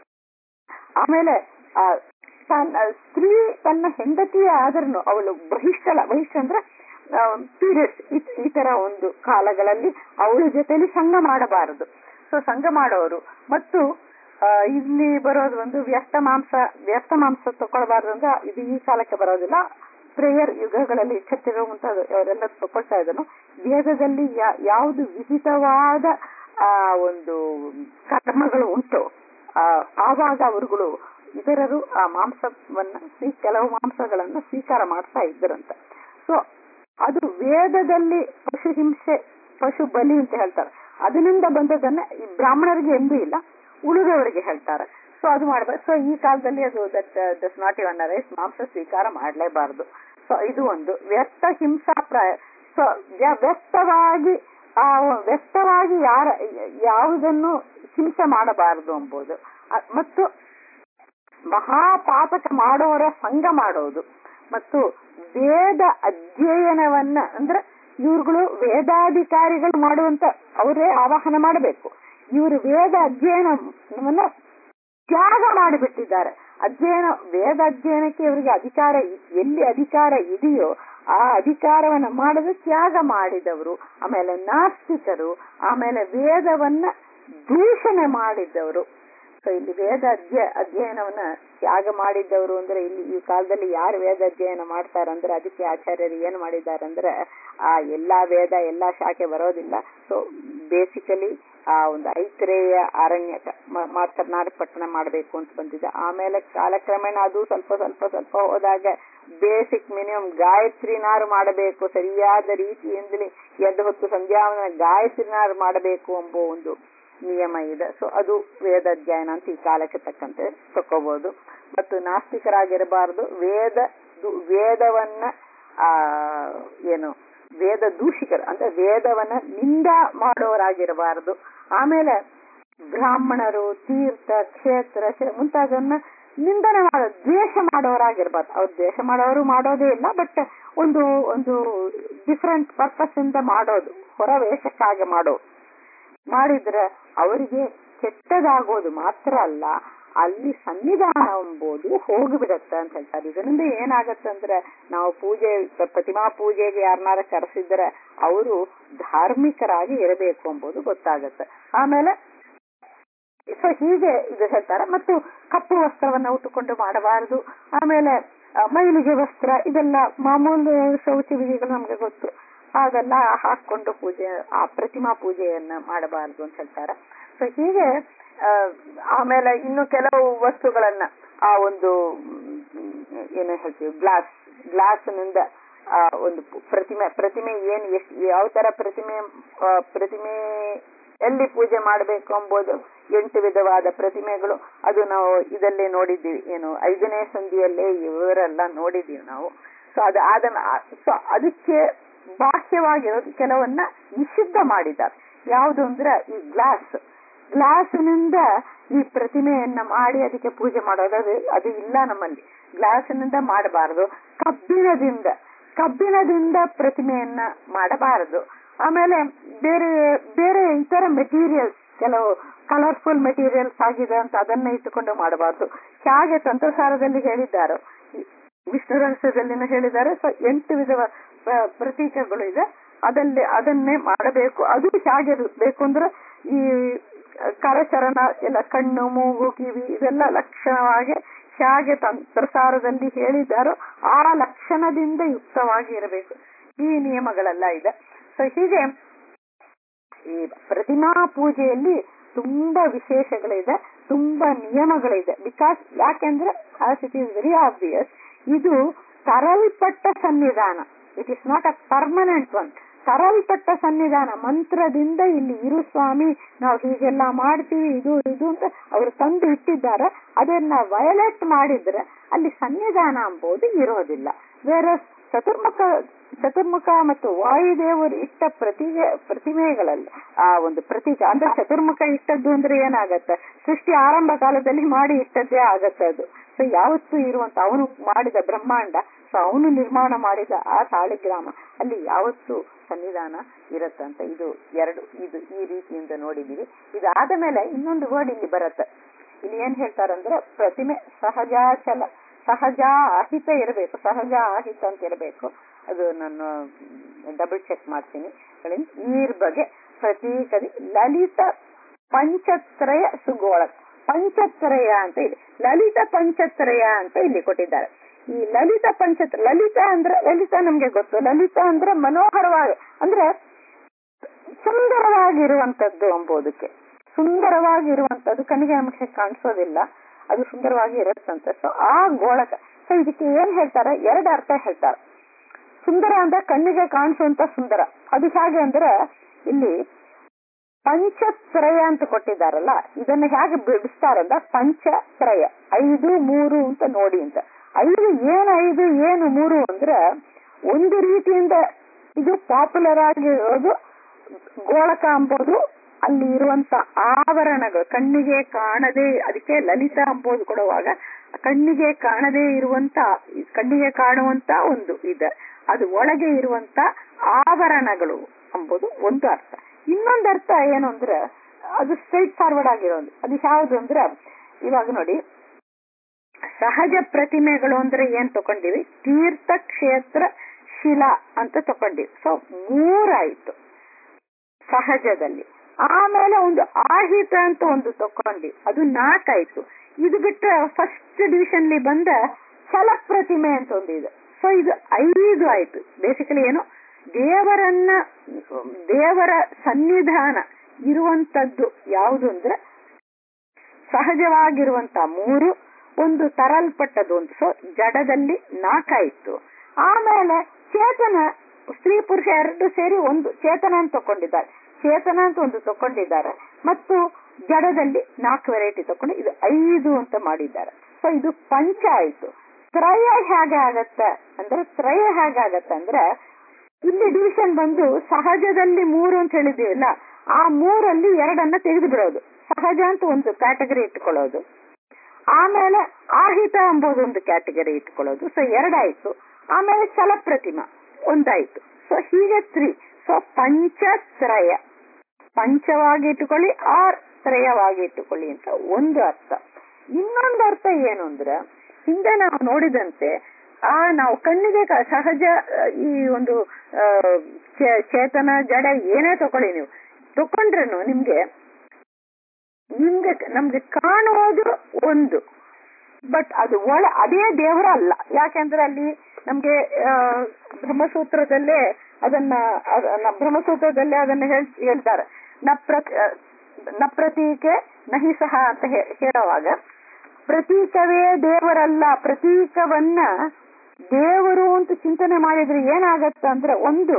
ಆಮೇಲೆ ಆ ತನ್ನ ಸ್ತ್ರೀ ತನ್ನ ಹೆಂಡತಿಯ ಆದ್ರೂ ಅವಳು ಬಹಿಷ್ಠಳ ಬಹಿಷ್ಠ ಅಂದ್ರೆ ಪೀರಿಯಡ್ಸ್ ಈ ತರ ಒಂದು ಕಾಲಗಳಲ್ಲಿ ಅವಳ ಜೊತೆಲಿ ಸಂಘ ಮಾಡಬಾರದು ಸೊ ಸಂಘ ಮಾಡೋರು ಮತ್ತು ಆ, ಇಲ್ಲಿ ಬರೋದು ಒಂದು ವ್ಯರ್ಥ ಮಾಂಸ ವ್ಯರ್ಥ ಮಾಂಸ ತಗೊಳ್ಬಾರ್ದು ಅಂದ್ರೆ ಇದು ಈ ಕಾಲಕ್ಕೆ ಬರೋದಿಲ್ಲ ಪ್ರೇಯರ್ ಯುಗಗಳಲ್ಲಿ ಕ್ಷತ್ರಿಯರು ಮುಂತಾದ ಅವರೆಲ್ಲ ತಗೊಳ್ತಾ ಇದ್ದನು ವೇದದಲ್ಲಿ ಯಾ- ಯಾವುದು ವಿಹಿತವಾದ ಆ ಒಂದು ಕರ್ಮಗಳು ಉಂಟು ಆ, ಆವಾಗ ಅವರುಗಳು ಇತರರು ಆ ಮಾಂಸವನ್ನ ಸ್ವೀ- ಕೆಲವು ಮಾಂಸಗಳನ್ನ ಸ್ವೀಕಾರ ಮಾಡ್ತಾ ಇದ್ದರಂತೆ ಸೊ ಅದು ವೇದದಲ್ಲಿ ಪಶು ಹಿಂಸೆ ಪಶು ಬಲಿ ಅಂತ ಹೇಳ್ತಾರೆ ಅದರಿಂದ ಬಂದದನ್ನ ಈ ಬ್ರಾಹ್ಮಣರಿಗೆ ಎಂದೂ ಇಲ್ಲ ಉಳಿದವರಿಗೆ ಹೇಳ್ತಾರೆ ಸೊ ಅದು ಮಾಡಬೇಕು ಸೊ ಈ ಕಾಲದಲ್ಲಿ ಅದು that thus not even rice ಮಾಂಸ ಸ್ವೀಕಾರ ಮಾಡಲೇಬಾರದು ಸೊ ಇದು ಒಂದು ವ್ಯರ್ಥ ಹಿಂಸಾಪ್ರಾಯ ಸೊ ವ್ಯರ್ಥವಾಗಿ ಆ ವ್ಯರ್ಥವಾಗಿ ಯಾರ ಯಾವುದನ್ನು ಹಿಂಸೆ ಮಾಡಬಾರದು ಎಂಬುದು ಅ- ಮತ್ತು ಮಹಾಪಾತಕ ಮಾಡೋರ ಸಂಘ ಮಾಡೋದು ಮತ್ತು ವೇದ ಅಧ್ಯಯನವನ್ನ ಅಂದ್ರೆ ಇವ್ರುಗಳು ವೇದಾಧಿಕಾರಿಗಳು ಮಾಡುವಂತ ಅವರೇ ಆವಾಹನ ಮಾಡಬೇಕು ಇವರು ವೇದ ಅಧ್ಯಯನವನ್ನ ತ್ಯಾಗ ಮಾಡಿಬಿಟ್ಟಿದ್ದಾರೆ ಅಧ್ಯಯನ ವೇದ ಅಧ್ಯಯನಕ್ಕೆ ಇವರಿಗೆ ಅಧಿಕಾರ ಇ- ಎಲ್ಲಿ ಅಧಿಕಾರ ಇದೆಯೋ ಆ ಅಧಿಕಾರವನ್ನ ಮಾಡದೆ ತ್ಯಾಗ ಮಾಡಿದವರು ಆಮೇಲೆ ನಾಸ್ತಿಕರು ಆಮೇಲೆ ವೇದವನ್ನ ದೂಷಣೆ ಮಾಡಿದ್ದವರು ಸೊ ಇಲ್ಲಿ ವೇದ ಅಧ್ಯ ಅಧ್ಯಯನವನ್ನ ಯಾಗ ಮಾಡಿದ್ದವರು ಅಂದ್ರೆ ಇಲ್ಲಿ ಈ ಕಾಲದಲ್ಲಿ ಯಾರು ವೇದ ಅಧ್ಯಯನ ಮಾಡ್ತಾರಂದ್ರೆ ಅದಕ್ಕೆ ಆಚಾರ್ಯರು ಏನ್ ಮಾಡಿದಾರಂದ್ರೆ ಆ ಎಲ್ಲಾ ವೇದ ಎಲ್ಲಾ ಶಾಖೆ ಬರೋದಿಲ್ಲ ಸೊ ಬೇಸಿಕಲಿ ಆ ಒಂದು ಐತ್ರೇಯ ಅರಣ್ಯಕ ಮಾತನಾಡಿ ಪಟ್ಟಣ ಮಾಡಬೇಕು ಅಂತ ಬಂದಿದೆ ಆಮೇಲೆ ಕಾಲಕ್ರಮೇಣ ಅದು ಸ್ವಲ್ಪ ಸ್ವಲ್ಪ ಸ್ವಲ್ಪ ಹೋದಾಗ ಬೇಸಿಕ್ ಮಿನಿಮಮ್ ಗಾಯತ್ರಿನಾರು ಮಾಡಬೇಕು ಸರಿಯಾದ ರೀತಿಯಿಂದಲೇ ಎದ್ದು ಹೊತ್ತು ಸಂಧ್ಯಾವನ ಗಾಯತ್ರಿನಾರು ಮಾಡಬೇಕು ಎಂಬ ಒಂದು ನಿಯಮ ಇದೆ ಸೊ ಅದು ವೇದ ಅಧ್ಯಯನ ಅಂತ ಈ ಕಾಲಕ್ಕೆ ತಕ್ಕಂತೆ ತಕೋಬಹುದು ಮತ್ತು ನಾಸ್ತಿಕರಾಗಿರಬಾರದು ವೇದ ವೇದವನ್ನ ಆ ಏನು ವೇದ ದೂಷಿಕರು ಅಂದ್ರೆ ವೇದವನ್ನ ನಿಂದ ಮಾಡೋರಾಗಿರಬಾರದು ಆಮೇಲೆ ಬ್ರಾಹ್ಮಣರು ತೀರ್ಥ ಕ್ಷೇತ್ರ ಮುಂತಾದವನ್ನ ನಿಂದನೆ ಮಾಡೋ ದ್ವೇಷ ಮಾಡೋರಾಗಿರ್ಬಾರ್ದು ಅವ್ರು ದ್ವೇಷ ಮಾಡೋರು ಮಾಡೋದೇ ಇಲ್ಲ ಬಟ್ ಒಂದು ಒಂದು ಡಿಫ್ರೆಂಟ್ ಪರ್ಪಸ್ ಇಂದ ಮಾಡೋದು ಹೊರ ವೇಷಕ್ಕಾಗಿ ಮಾಡೋದು ಮಾಡಿದ್ರೆ ಅವರಿಗೆ ಕೆಟ್ಟದಾಗೋದು ಮಾತ್ರ ಅಲ್ಲ ಅಲ್ಲಿ ಸನ್ನಿಧಾನ ಎಂಬುದು ಹೋಗಿಬಿಡತ್ತೆ ಅಂತ ಹೇಳ್ತಾರೆ ಇದರಿಂದ ಏನಾಗತ್ತಂದ್ರೆ ನಾವು ಪೂಜೆ ಪ್ರತಿಮಾ ಪೂಜೆಗೆ ಯಾರನ್ನಾರ ಕರೆಸಿದ್ರೆ ಅವರು ಧಾರ್ಮಿಕರಾಗಿ ಇರಬೇಕು ಎಂಬುದು ಗೊತ್ತಾಗತ್ತೆ ಆಮೇಲೆ ಸೊ ಹೀಗೆ ಇದು ಹೇಳ್ತಾರೆ ಮತ್ತು ಕಪ್ಪು ವಸ್ತ್ರವನ್ನ ಉಟ್ಟುಕೊಂಡು ಮಾಡಬಾರದು ಆಮೇಲೆ ಮೈಲಿಗೆ ವಸ್ತ್ರ ಇದೆಲ್ಲ ಮಾಮೂಲು ಶೌಚ ವಿಧಿಗಳು ನಮ್ಗೆ ಗೊತ್ತು ಅದೆಲ್ಲ ಹಾಕೊಂಡು ಪೂಜೆ ಆ ಪ್ರತಿಮಾ ಪೂಜೆಯನ್ನ ಮಾಡಬಾರದು ಅಂತ ಹೇಳ್ತಾರೆ ಸೊ ಹೀಗೆ ಆಮೇಲೆ ಇನ್ನು ಕೆಲವು ವಸ್ತುಗಳನ್ನ ಆ ಒಂದು ಏನು ಹೇಳ್ತೀವಿ ಗ್ಲಾಸ್ ಗ್ಲಾಸ್ನಿಂದ ಆ ಒಂದು ಪ್ರತಿಮೆ ಪ್ರತಿಮೆ ಏನ್ ಎಷ್ಟು ಯಾವ ತರ ಪ್ರತಿಮೆ ಪ್ರತಿಮೆ ಎಲ್ಲಿ ಪೂಜೆ ಮಾಡಬೇಕು ಎಂಬುದು ಎಂಟು ವಿಧವಾದ ಪ್ರತಿಮೆಗಳು ಅದು ನಾವು ಇದಲ್ಲೇ ನೋಡಿದ್ದೀವಿ ಏನು ಐದನೇ ಸಂಧಿಯಲ್ಲೇ ಇವರೆಲ್ಲ ನೋಡಿದ್ದೀವಿ ನಾವು ಸೊ ಅದು ಅದನ್ನ ಸೊ ಅದಕ್ಕೆ ಬಾಹ್ಯವಾಗಿರೋದು ಕೆಲವನ್ನ ನಿಷಿದ್ಧ ಮಾಡಿದ್ದಾರೆ ಯಾವುದು ಅಂದ್ರೆ ಈ ಗ್ಲಾಸ್ ಗ್ಲಾಸ್ನಿಂದ ಈ ಪ್ರತಿಮೆಯನ್ನ ಮಾಡಿ ಅದಕ್ಕೆ ಪೂಜೆ ಮಾಡೋದು ಅದು ಅದು ಇಲ್ಲ ನಮ್ಮಲ್ಲಿ ಗ್ಲಾಸ್ನಿಂದ ಮಾಡಬಾರದು ಕಬ್ಬಿಣದಿಂದ ಕಬ್ಬಿಣದಿಂದ ಪ್ರತಿಮೆಯನ್ನ ಮಾಡಬಾರದು ಆಮೇಲೆ ಬೇರೆ ಬೇರೆ ಇತರ ಮೆಟೀರಿಯಲ್ಸ್ ಕೆಲವು ಕಲರ್ಫುಲ್ ಮೆಟೀರಿಯಲ್ಸ್ ಆಗಿದೆ ಅಂತ ಅದನ್ನ ಇಟ್ಟುಕೊಂಡು ಮಾಡಬಾರದು ಹೇಗೆ ತಂತ್ರಸಾರದಲ್ಲಿ ಹೇಳಿದ್ದಾರೋ ವಿಷ್ಣು ರಹಸ್ಯದಲ್ಲಿ ಹೇಳಿದ್ದಾರೆ ಸೊ ಎಂಟು ವಿಧವ ಪ್ರತೀಕಗಳು ಇದೆ ಅದಲ್ಲಿ ಅದನ್ನೇ ಮಾಡಬೇಕು ಅದು ಹೇಗೆ ಬೇಕು ಅಂದ್ರೆ ಈ ಕರಚರಣ ಎಲ್ಲ ಕಣ್ಣು ಮೂಗು ಕಿವಿ ಇದೆಲ್ಲ ಲಕ್ಷಣವಾಗಿ ಹೇಗೆ ತಂತ್ರಸಾರದಲ್ಲಿ ಹೇಳಿದ್ದಾರೋ ಆ ಲಕ್ಷಣದಿಂದ ಯುಕ್ತವಾಗಿ ಇರಬೇಕು ಈ ನಿಯಮಗಳೆಲ್ಲ ಇದೆ ಸೊ ಹೀಗೆ ಈ ಪ್ರತಿಮಾ ಪೂಜೆಯಲ್ಲಿ ತುಂಬಾ ವಿಶೇಷಗಳಿದೆ ತುಂಬಾ ನಿಯಮಗಳಿದೆ ಬಿಕಾಸ್ ಯಾಕೆಂದ್ರೆ as it is very obvious ಇದು ತರಲ್ಪಟ್ಟ ಸನ್ನಿಧಾನ it is not a permanent one ತರಲ್ಪಟ್ಟ ಸನ್ನಿಧಾನ ಮಂತ್ರದಿಂದ ಇಲ್ಲಿ ಇರು ಸ್ವಾಮಿ ನಾವು ಹೀಗೆಲ್ಲ ಮಾಡ್ತೀವಿ ಇದು ಇದು ಅಂತ ಅವರು ತಂದು ಇಟ್ಟಿದ್ದಾರೆ ಅದನ್ನ ವಯಲೇಟ್ ಮಾಡಿದ್ರೆ ಅಲ್ಲಿ ಸನ್ನಿಧಾನ ಎಂಬುದು ಇರೋದಿಲ್ಲ ಬೇರೆ ಚತುರ್ಮುಖ ಚತುರ್ಮುಖ ಮತ್ತು ವಾಯುದೇವರು ಇಟ್ಟ ಪ್ರತಿಮೆ ಪ್ರತಿಮೆಗಳಲ್ಲಿ ಆ ಒಂದು ಪ್ರತೀಕ ಅಂದ್ರೆ ಚತುರ್ಮುಖ ಇಟ್ಟದ್ದು ಅಂದ್ರೆ ಏನಾಗತ್ತೆ ಸೃಷ್ಟಿ ಆರಂಭ ಕಾಲದಲ್ಲಿ ಮಾಡಿ ಇಟ್ಟದ್ದೇ ಆಗತ್ತೆ ಅದು ಸೊ ಯಾವತ್ತೂ ಇರುವಂತ ಅವನು ಮಾಡಿದ ಬ್ರಹ್ಮಾಂಡ ಸೊ ಅವನು ನಿರ್ಮಾಣ ಮಾಡಿದ ಆ ಸಾಳಿಗ್ರಾಮ ಅಲ್ಲಿ ಯಾವತ್ತೂ ಸನ್ನಿಧಾನ ಇರತ್ತಂತ ಇದು ಎರಡು ಇದು ಈ ರೀತಿಯಿಂದ ನೋಡಿದೀವಿ ಇದಾದ ಮೇಲೆ ಇನ್ನೊಂದು ವರ್ಡ್ ಇಲ್ಲಿ ಬರುತ್ತೆ ಇಲ್ಲಿ ಏನ್ ಹೇಳ್ತಾರಂದ್ರೆ ಪ್ರತಿಮೆ ಸಹಜಾಚಲ ಸಹಜ ಅಹಿತ ಇರಬೇಕು ಸಹಜ ಅಹಿತ ಅಂತ ಇರಬೇಕು ಅದು ನಾನು ಡಬಲ್ ಚೆಕ್ ಮಾಡ್ತೀನಿ ನೀರ್ ಬಗ್ಗೆ ಪ್ರತೀಕದಿ ಲಲಿತ ಪಂಚತ್ರಯ ಸುಗೋಳ ಪಂಚತ್ರಯ ಅಂತ ಇದೆ ಲಲಿತ ಪಂಚತ್ರಯ ಅಂತ ಇಲ್ಲಿ ಕೊಟ್ಟಿದ್ದಾರೆ ಈ ಲಲಿತ ಪಂಚತ್ರ ಲಲಿತ ಅಂದ್ರೆ ಲಲಿತ ನಮ್ಗೆ ಗೊತ್ತು ಲಲಿತ ಅಂದ್ರೆ ಮನೋಹರವಾಗಿ ಅಂದ್ರೆ ಸುಂದರವಾಗಿರುವಂತದ್ದು ಎಂಬುದಕ್ಕೆ ಸುಂದರವಾಗಿರುವಂತದ್ದು ಕಣ್ಣಿಗೆ ನಮಗೆ ಕಾಣಿಸೋದಿಲ್ಲ ಅದು ಸುಂದರವಾಗಿ ಇರುತ್ತಂತೆ ಸೊ ಆ ಗೋಳಕ ಸೊ ಇದಕ್ಕೆ ಏನ್ ಹೇಳ್ತಾರೆ ಎರಡು ಅರ್ಥ ಹೇಳ್ತಾರೆ ಸುಂದರ ಅಂದ್ರೆ ಕಣ್ಣಿಗೆ ಕಾಣಿಸುವಂತ ಸುಂದರ ಅದು ಹೇಗೆ ಅಂದ್ರೆ ಇಲ್ಲಿ ಪಂಚತ್ರಯ ಅಂತ ಕೊಟ್ಟಿದ್ದಾರಲ್ಲ ಇದನ್ನ ಹೇಗೆ ಬಿಡಿಸ್ತಾರಂದ್ರೆ ಪಂಚತ್ರಯ ಐದು ಮೂರು ಅಂತ ನೋಡಿ ಅಂತ ಐದು ಏನು ಐದು ಏನು ಮೂರು ಅಂದ್ರೆ ಒಂದು ರೀತಿಯಿಂದ ಇದು ಪಾಪ್ಯುಲರ್ ಆಗಿರೋದು ಗೋಳಕ ಅಂಬೋದು ಅಲ್ಲಿ ಇರುವಂತ ಆವರಣಗಳು ಕಣ್ಣಿಗೆ ಕಾಣದೆ ಅದಕ್ಕೆ ಲಲಿತ ಅಂಬೋದು ಕೊಡುವಾಗ ಕಣ್ಣಿಗೆ ಕಾಣದೇ ಇರುವಂತ ಕಣ್ಣಿಗೆ ಕಾಣುವಂತ ಒಂದು ಇದೆ ಅದು ಒಳಗೆ ಇರುವಂತ ಆವರಣಗಳು ಎಂಬುದು ಒಂದು ಅರ್ಥ ಇನ್ನೊಂದು ಅರ್ಥ ಏನು ಅಂದ್ರೆ ಅದು ಸ್ಟ್ರೈಟ್ ಫಾರ್ವರ್ಡ್ ಆಗಿರೋದು ಅದು ಯಾವುದು ಅಂದ್ರೆ ಇವಾಗ ನೋಡಿ ಸಹಜ ಪ್ರತಿಮೆಗಳು ಅಂದ್ರೆ ಏನ್ ತಕೊಂಡಿವಿ ತೀರ್ಥ ಕ್ಷೇತ್ರ ಶಿಲಾ ಅಂತ ತಕೊಂಡಿವಿ ಸೊ ಮೂರಾಯ್ತು ಸಹಜದಲ್ಲಿ ಆಮೇಲೆ ಒಂದು ಆಹಿತ ಅಂತ ಒಂದು ತಕೊಂಡ್ವಿ ಅದು ನಾಲ್ಕಾಯ್ತು ಇದು ಬಿಟ್ರೆ ಫಸ್ಟ್ ಡಿವಿಷನ್ಲಿ ಬಂದ ಛಲ ಪ್ರತಿಮೆ ಅಂತ ಒಂದು ಇದೆ ಸೊ ಇದು ಐದು ಆಯ್ತು ಬೇಸಿಕಲಿ ಏನು ದೇವರನ್ನ ದೇವರ ಸನ್ನಿಧಾನ ಇರುವಂತದ್ದು ಯಾವುದು ಅಂದ್ರೆ ಸಹಜವಾಗಿರುವಂತ ಮೂರು ಒಂದು ತರಲ್ಪಟ್ಟದ್ದು ಒಂದು ಸೊ ಜಡದಲ್ಲಿ ನಾಲ್ಕಾಯ್ತು ಆಮೇಲೆ ಚೇತನ ಸ್ತ್ರೀ ಪುರುಷ ಎರಡು ಸೇರಿ ಒಂದು ಚೇತನ ಅಂತ ತಕೊಂಡಿದ್ದಾರೆ ಚೇತನ ಅಂತ ಒಂದು ತಕೊಂಡಿದ್ದಾರೆ ಮತ್ತು ಜಡದಲ್ಲಿ ನಾಲ್ಕು ವೆರೈಟಿ ತಕೊಂಡು ಇದು ಐದು ಅಂತ ಮಾಡಿದ್ದಾರೆ ಸೊ ಇದು ಪಂಚ ಆಯ್ತು ತ್ರಯ ಹೇಗೆ ಆಗತ್ತ ಅಂದ್ರೆ ತ್ರಯ ಹೇಗೆ ಆಗತ್ತ ಅಂದ್ರೆ ಇಲ್ಲಿ ಡಿವಿಷನ್ ಬಂದು ಸಹಜದಲ್ಲಿ ಮೂರು ಅಂತ ಹೇಳಿದೀವಲ್ಲ ಆ ಮೂರಲ್ಲಿ ಎರಡನ್ನ ತೆಗೆದು ಬಿಡೋದು ಸಹಜ ಅಂತ ಒಂದು ಕ್ಯಾಟಗರಿ ಇಟ್ಕೊಳ್ಳೋದು ಆಮೇಲೆ ಆಹಿತ ಎಂಬುದು ಒಂದು ಕ್ಯಾಟಗರಿ ಇಟ್ಕೊಳ್ಳೋದು ಸೊ ಎರಡಾಯ್ತು ಆಮೇಲೆ ಚಲಪ್ರತಿಮ ಒಂದಾಯ್ತು ಸೊ ಹೀಗೆ ತ್ರಿ ಸೊ ಪಂಚತ್ರಯ ಪಂಚವಾಗಿ ಇಟ್ಟುಕೊಳ್ಳಿ ಆರ್ ತ್ರಯವಾಗಿ ಇಟ್ಟುಕೊಳ್ಳಿ ಅಂತ ಒಂದು ಅರ್ಥ ಇನ್ನೊಂದು ಅರ್ಥ ಏನು ಅಂದ್ರೆ ಹಿಂದೆ ನಾವು ನೋಡಿದಂತೆ ಆ ನಾವು ಕಣ್ಣಿಗೆ ಕ- ಸಹಜ ಆ, ಈ ಒಂದು ಆ, ಚೇ- ಚೇತನ ಜಡ ಏನೇ ತಕೊಳ್ಳಿ ನೀವು ತಕೊಂಡ್ರೇನು ನಿಮ್ಗೆ ನಿಮ್ಗೆ ನಮ್ಗೆ ಕಾಣುವುದು ಒಂದು ಬಟ್ ಅದು ಒಳ ಅದೇ ದೇವರ ಅಲ್ಲ ಯಾಕೆಂದ್ರೆ ಅಲ್ಲಿ ನಮ್ಗೆ ಆ, ಬ್ರಹ್ಮಸೂತ್ರದಲ್ಲೇ ಅದನ್ನ ಅದನ್ನ ಬ್ರಹ್ಮಸೂತ್ರದಲ್ಲೇ ಅದನ್ನ ಹೇಳ್- ಹೇಳ್ತಾರೆ ನ ಪ್ರ ನ ಪ್ರತೀಕೆ ನಹಿ ಸಹ ಅಂತ ಹೇ- ಹೇಳುವಾಗ ಪ್ರತೀಕವೇ ದೇವರಲ್ಲ ಪ್ರತೀಕವನ್ನ ದೇವರು ಅಂತ ಚಿಂತನೆ ಮಾಡಿದ್ರೆ ಏನಾಗತ್ತ ಅಂದ್ರೆ ಒಂದು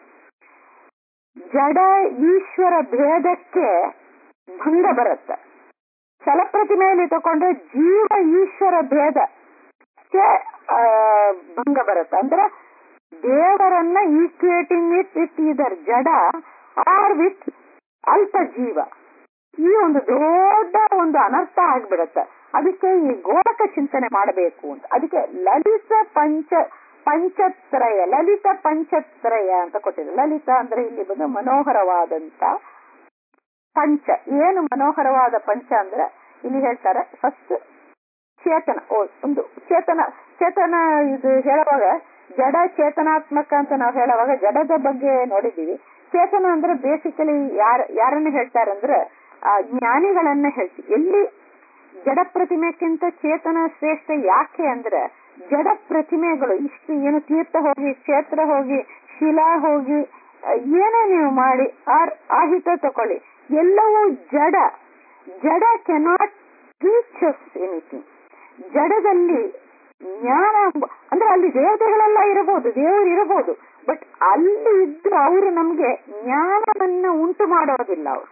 ಜಡ ಈಶ್ವರ ಭೇದಕ್ಕೆ ಭಂಗ ಬರುತ್ತೆ ಚಲಪ್ರತಿಮೆಯಲ್ಲಿ ತಗೊಂಡ್ರೆ ಜೀವ ಈಶ್ವರ ಭೇದಕ್ಕೆ ಆ, ಭಂಗ ಬರುತ್ತೆ ಅಂದ್ರೆ ದೇವರನ್ನ ಈಕ್ವೇಟಿಂಗ್ ವಿತ್ ವಿತ್ ಇದರ್ ಜಡ ಆರ್ ವಿತ್ ಅಲ್ಪ ಜೀವ ಈ ಒಂದು ದೊಡ್ಡ ಒಂದು ಅನರ್ಥ ಆಗ್ಬಿಡತ್ತೆ ಅದಕ್ಕೆ ಈ ಗೋಳಕ ಚಿಂತನೆ ಮಾಡಬೇಕು ಅಂತ ಅದಕ್ಕೆ ಲಲಿತ ಪಂಚ ಪಂಚತ್ರಯ ಲಲಿತ ಪಂಚತ್ರಯ ಅಂತ ಕೊಟ್ಟಿದೆ ಲಲಿತ ಅಂದ್ರೆ ಇಲ್ಲಿ ಬಂದು ಮನೋಹರವಾದಂತ ಪಂಚ ಏನು ಮನೋಹರವಾದ ಪಂಚ ಅಂದ್ರೆ ಇಲ್ಲಿ ಹೇಳ್ತಾರೆ ಫಸ್ಟ್ ಚೇತನ ಓ ಒಂದು ಚೇತನ ಚೇತನ ಇದು ಹೇಳುವಾಗ ಜಡ ಚೇತನಾತ್ಮಕ ಅಂತ ನಾವು ಹೇಳುವಾಗ ಜಡದ ಬಗ್ಗೆ ನೋಡಿದೀವಿ ಚೇತನ ಅಂದ್ರೆ ಬೇಸಿಕಲಿ ಯಾರ ಯಾರನ್ನ ಹೇಳ್ತಾರೆ ಅಂದ್ರೆ ಆ ಜ್ಞಾನಿಗಳನ್ನ ಹೇಳ್ತೀವಿ ಎಲ್ಲಿ ಜಡ ಪ್ರತಿಮೆಕ್ಕಿಂತ ಚೇತನ ಶ್ರೇಷ್ಠ ಯಾಕೆ ಅಂದ್ರೆ ಜಡ ಪ್ರತಿಮೆಗಳು ಇಷ್ಟು ಏನು ತೀರ್ಥ ಹೋಗಿ ಕ್ಷೇತ್ರ ಹೋಗಿ ಶಿಲಾ ಹೋಗಿ ಆ, ಏನೇ ನೀವು ಮಾಡಿ ಆರ್ ಆಹಿತ ತಕೊಳ್ಳಿ ಎಲ್ಲವೂ ಜಡ ಜಡ ಕೆನಾಟ್ ಟೀಚಸ್ ಎನಿಥಿಂಗ್ ಜಡದಲ್ಲಿ ಜ್ಞಾನ ಎಂಬ- ಅಂದ್ರೆ ಅಲ್ಲಿ ದೇವತೆಗಳೆಲ್ಲ ಇರಬಹುದು ದೇವರು ಇರಬಹುದು ಬಟ್ ಅಲ್ಲಿ ಇದ್ದು ಅವರು ನಮ್ಗೆ ಜ್ಞಾನವನ್ನ ಉಂಟು ಮಾಡೋದಿಲ್ಲ ಅವರು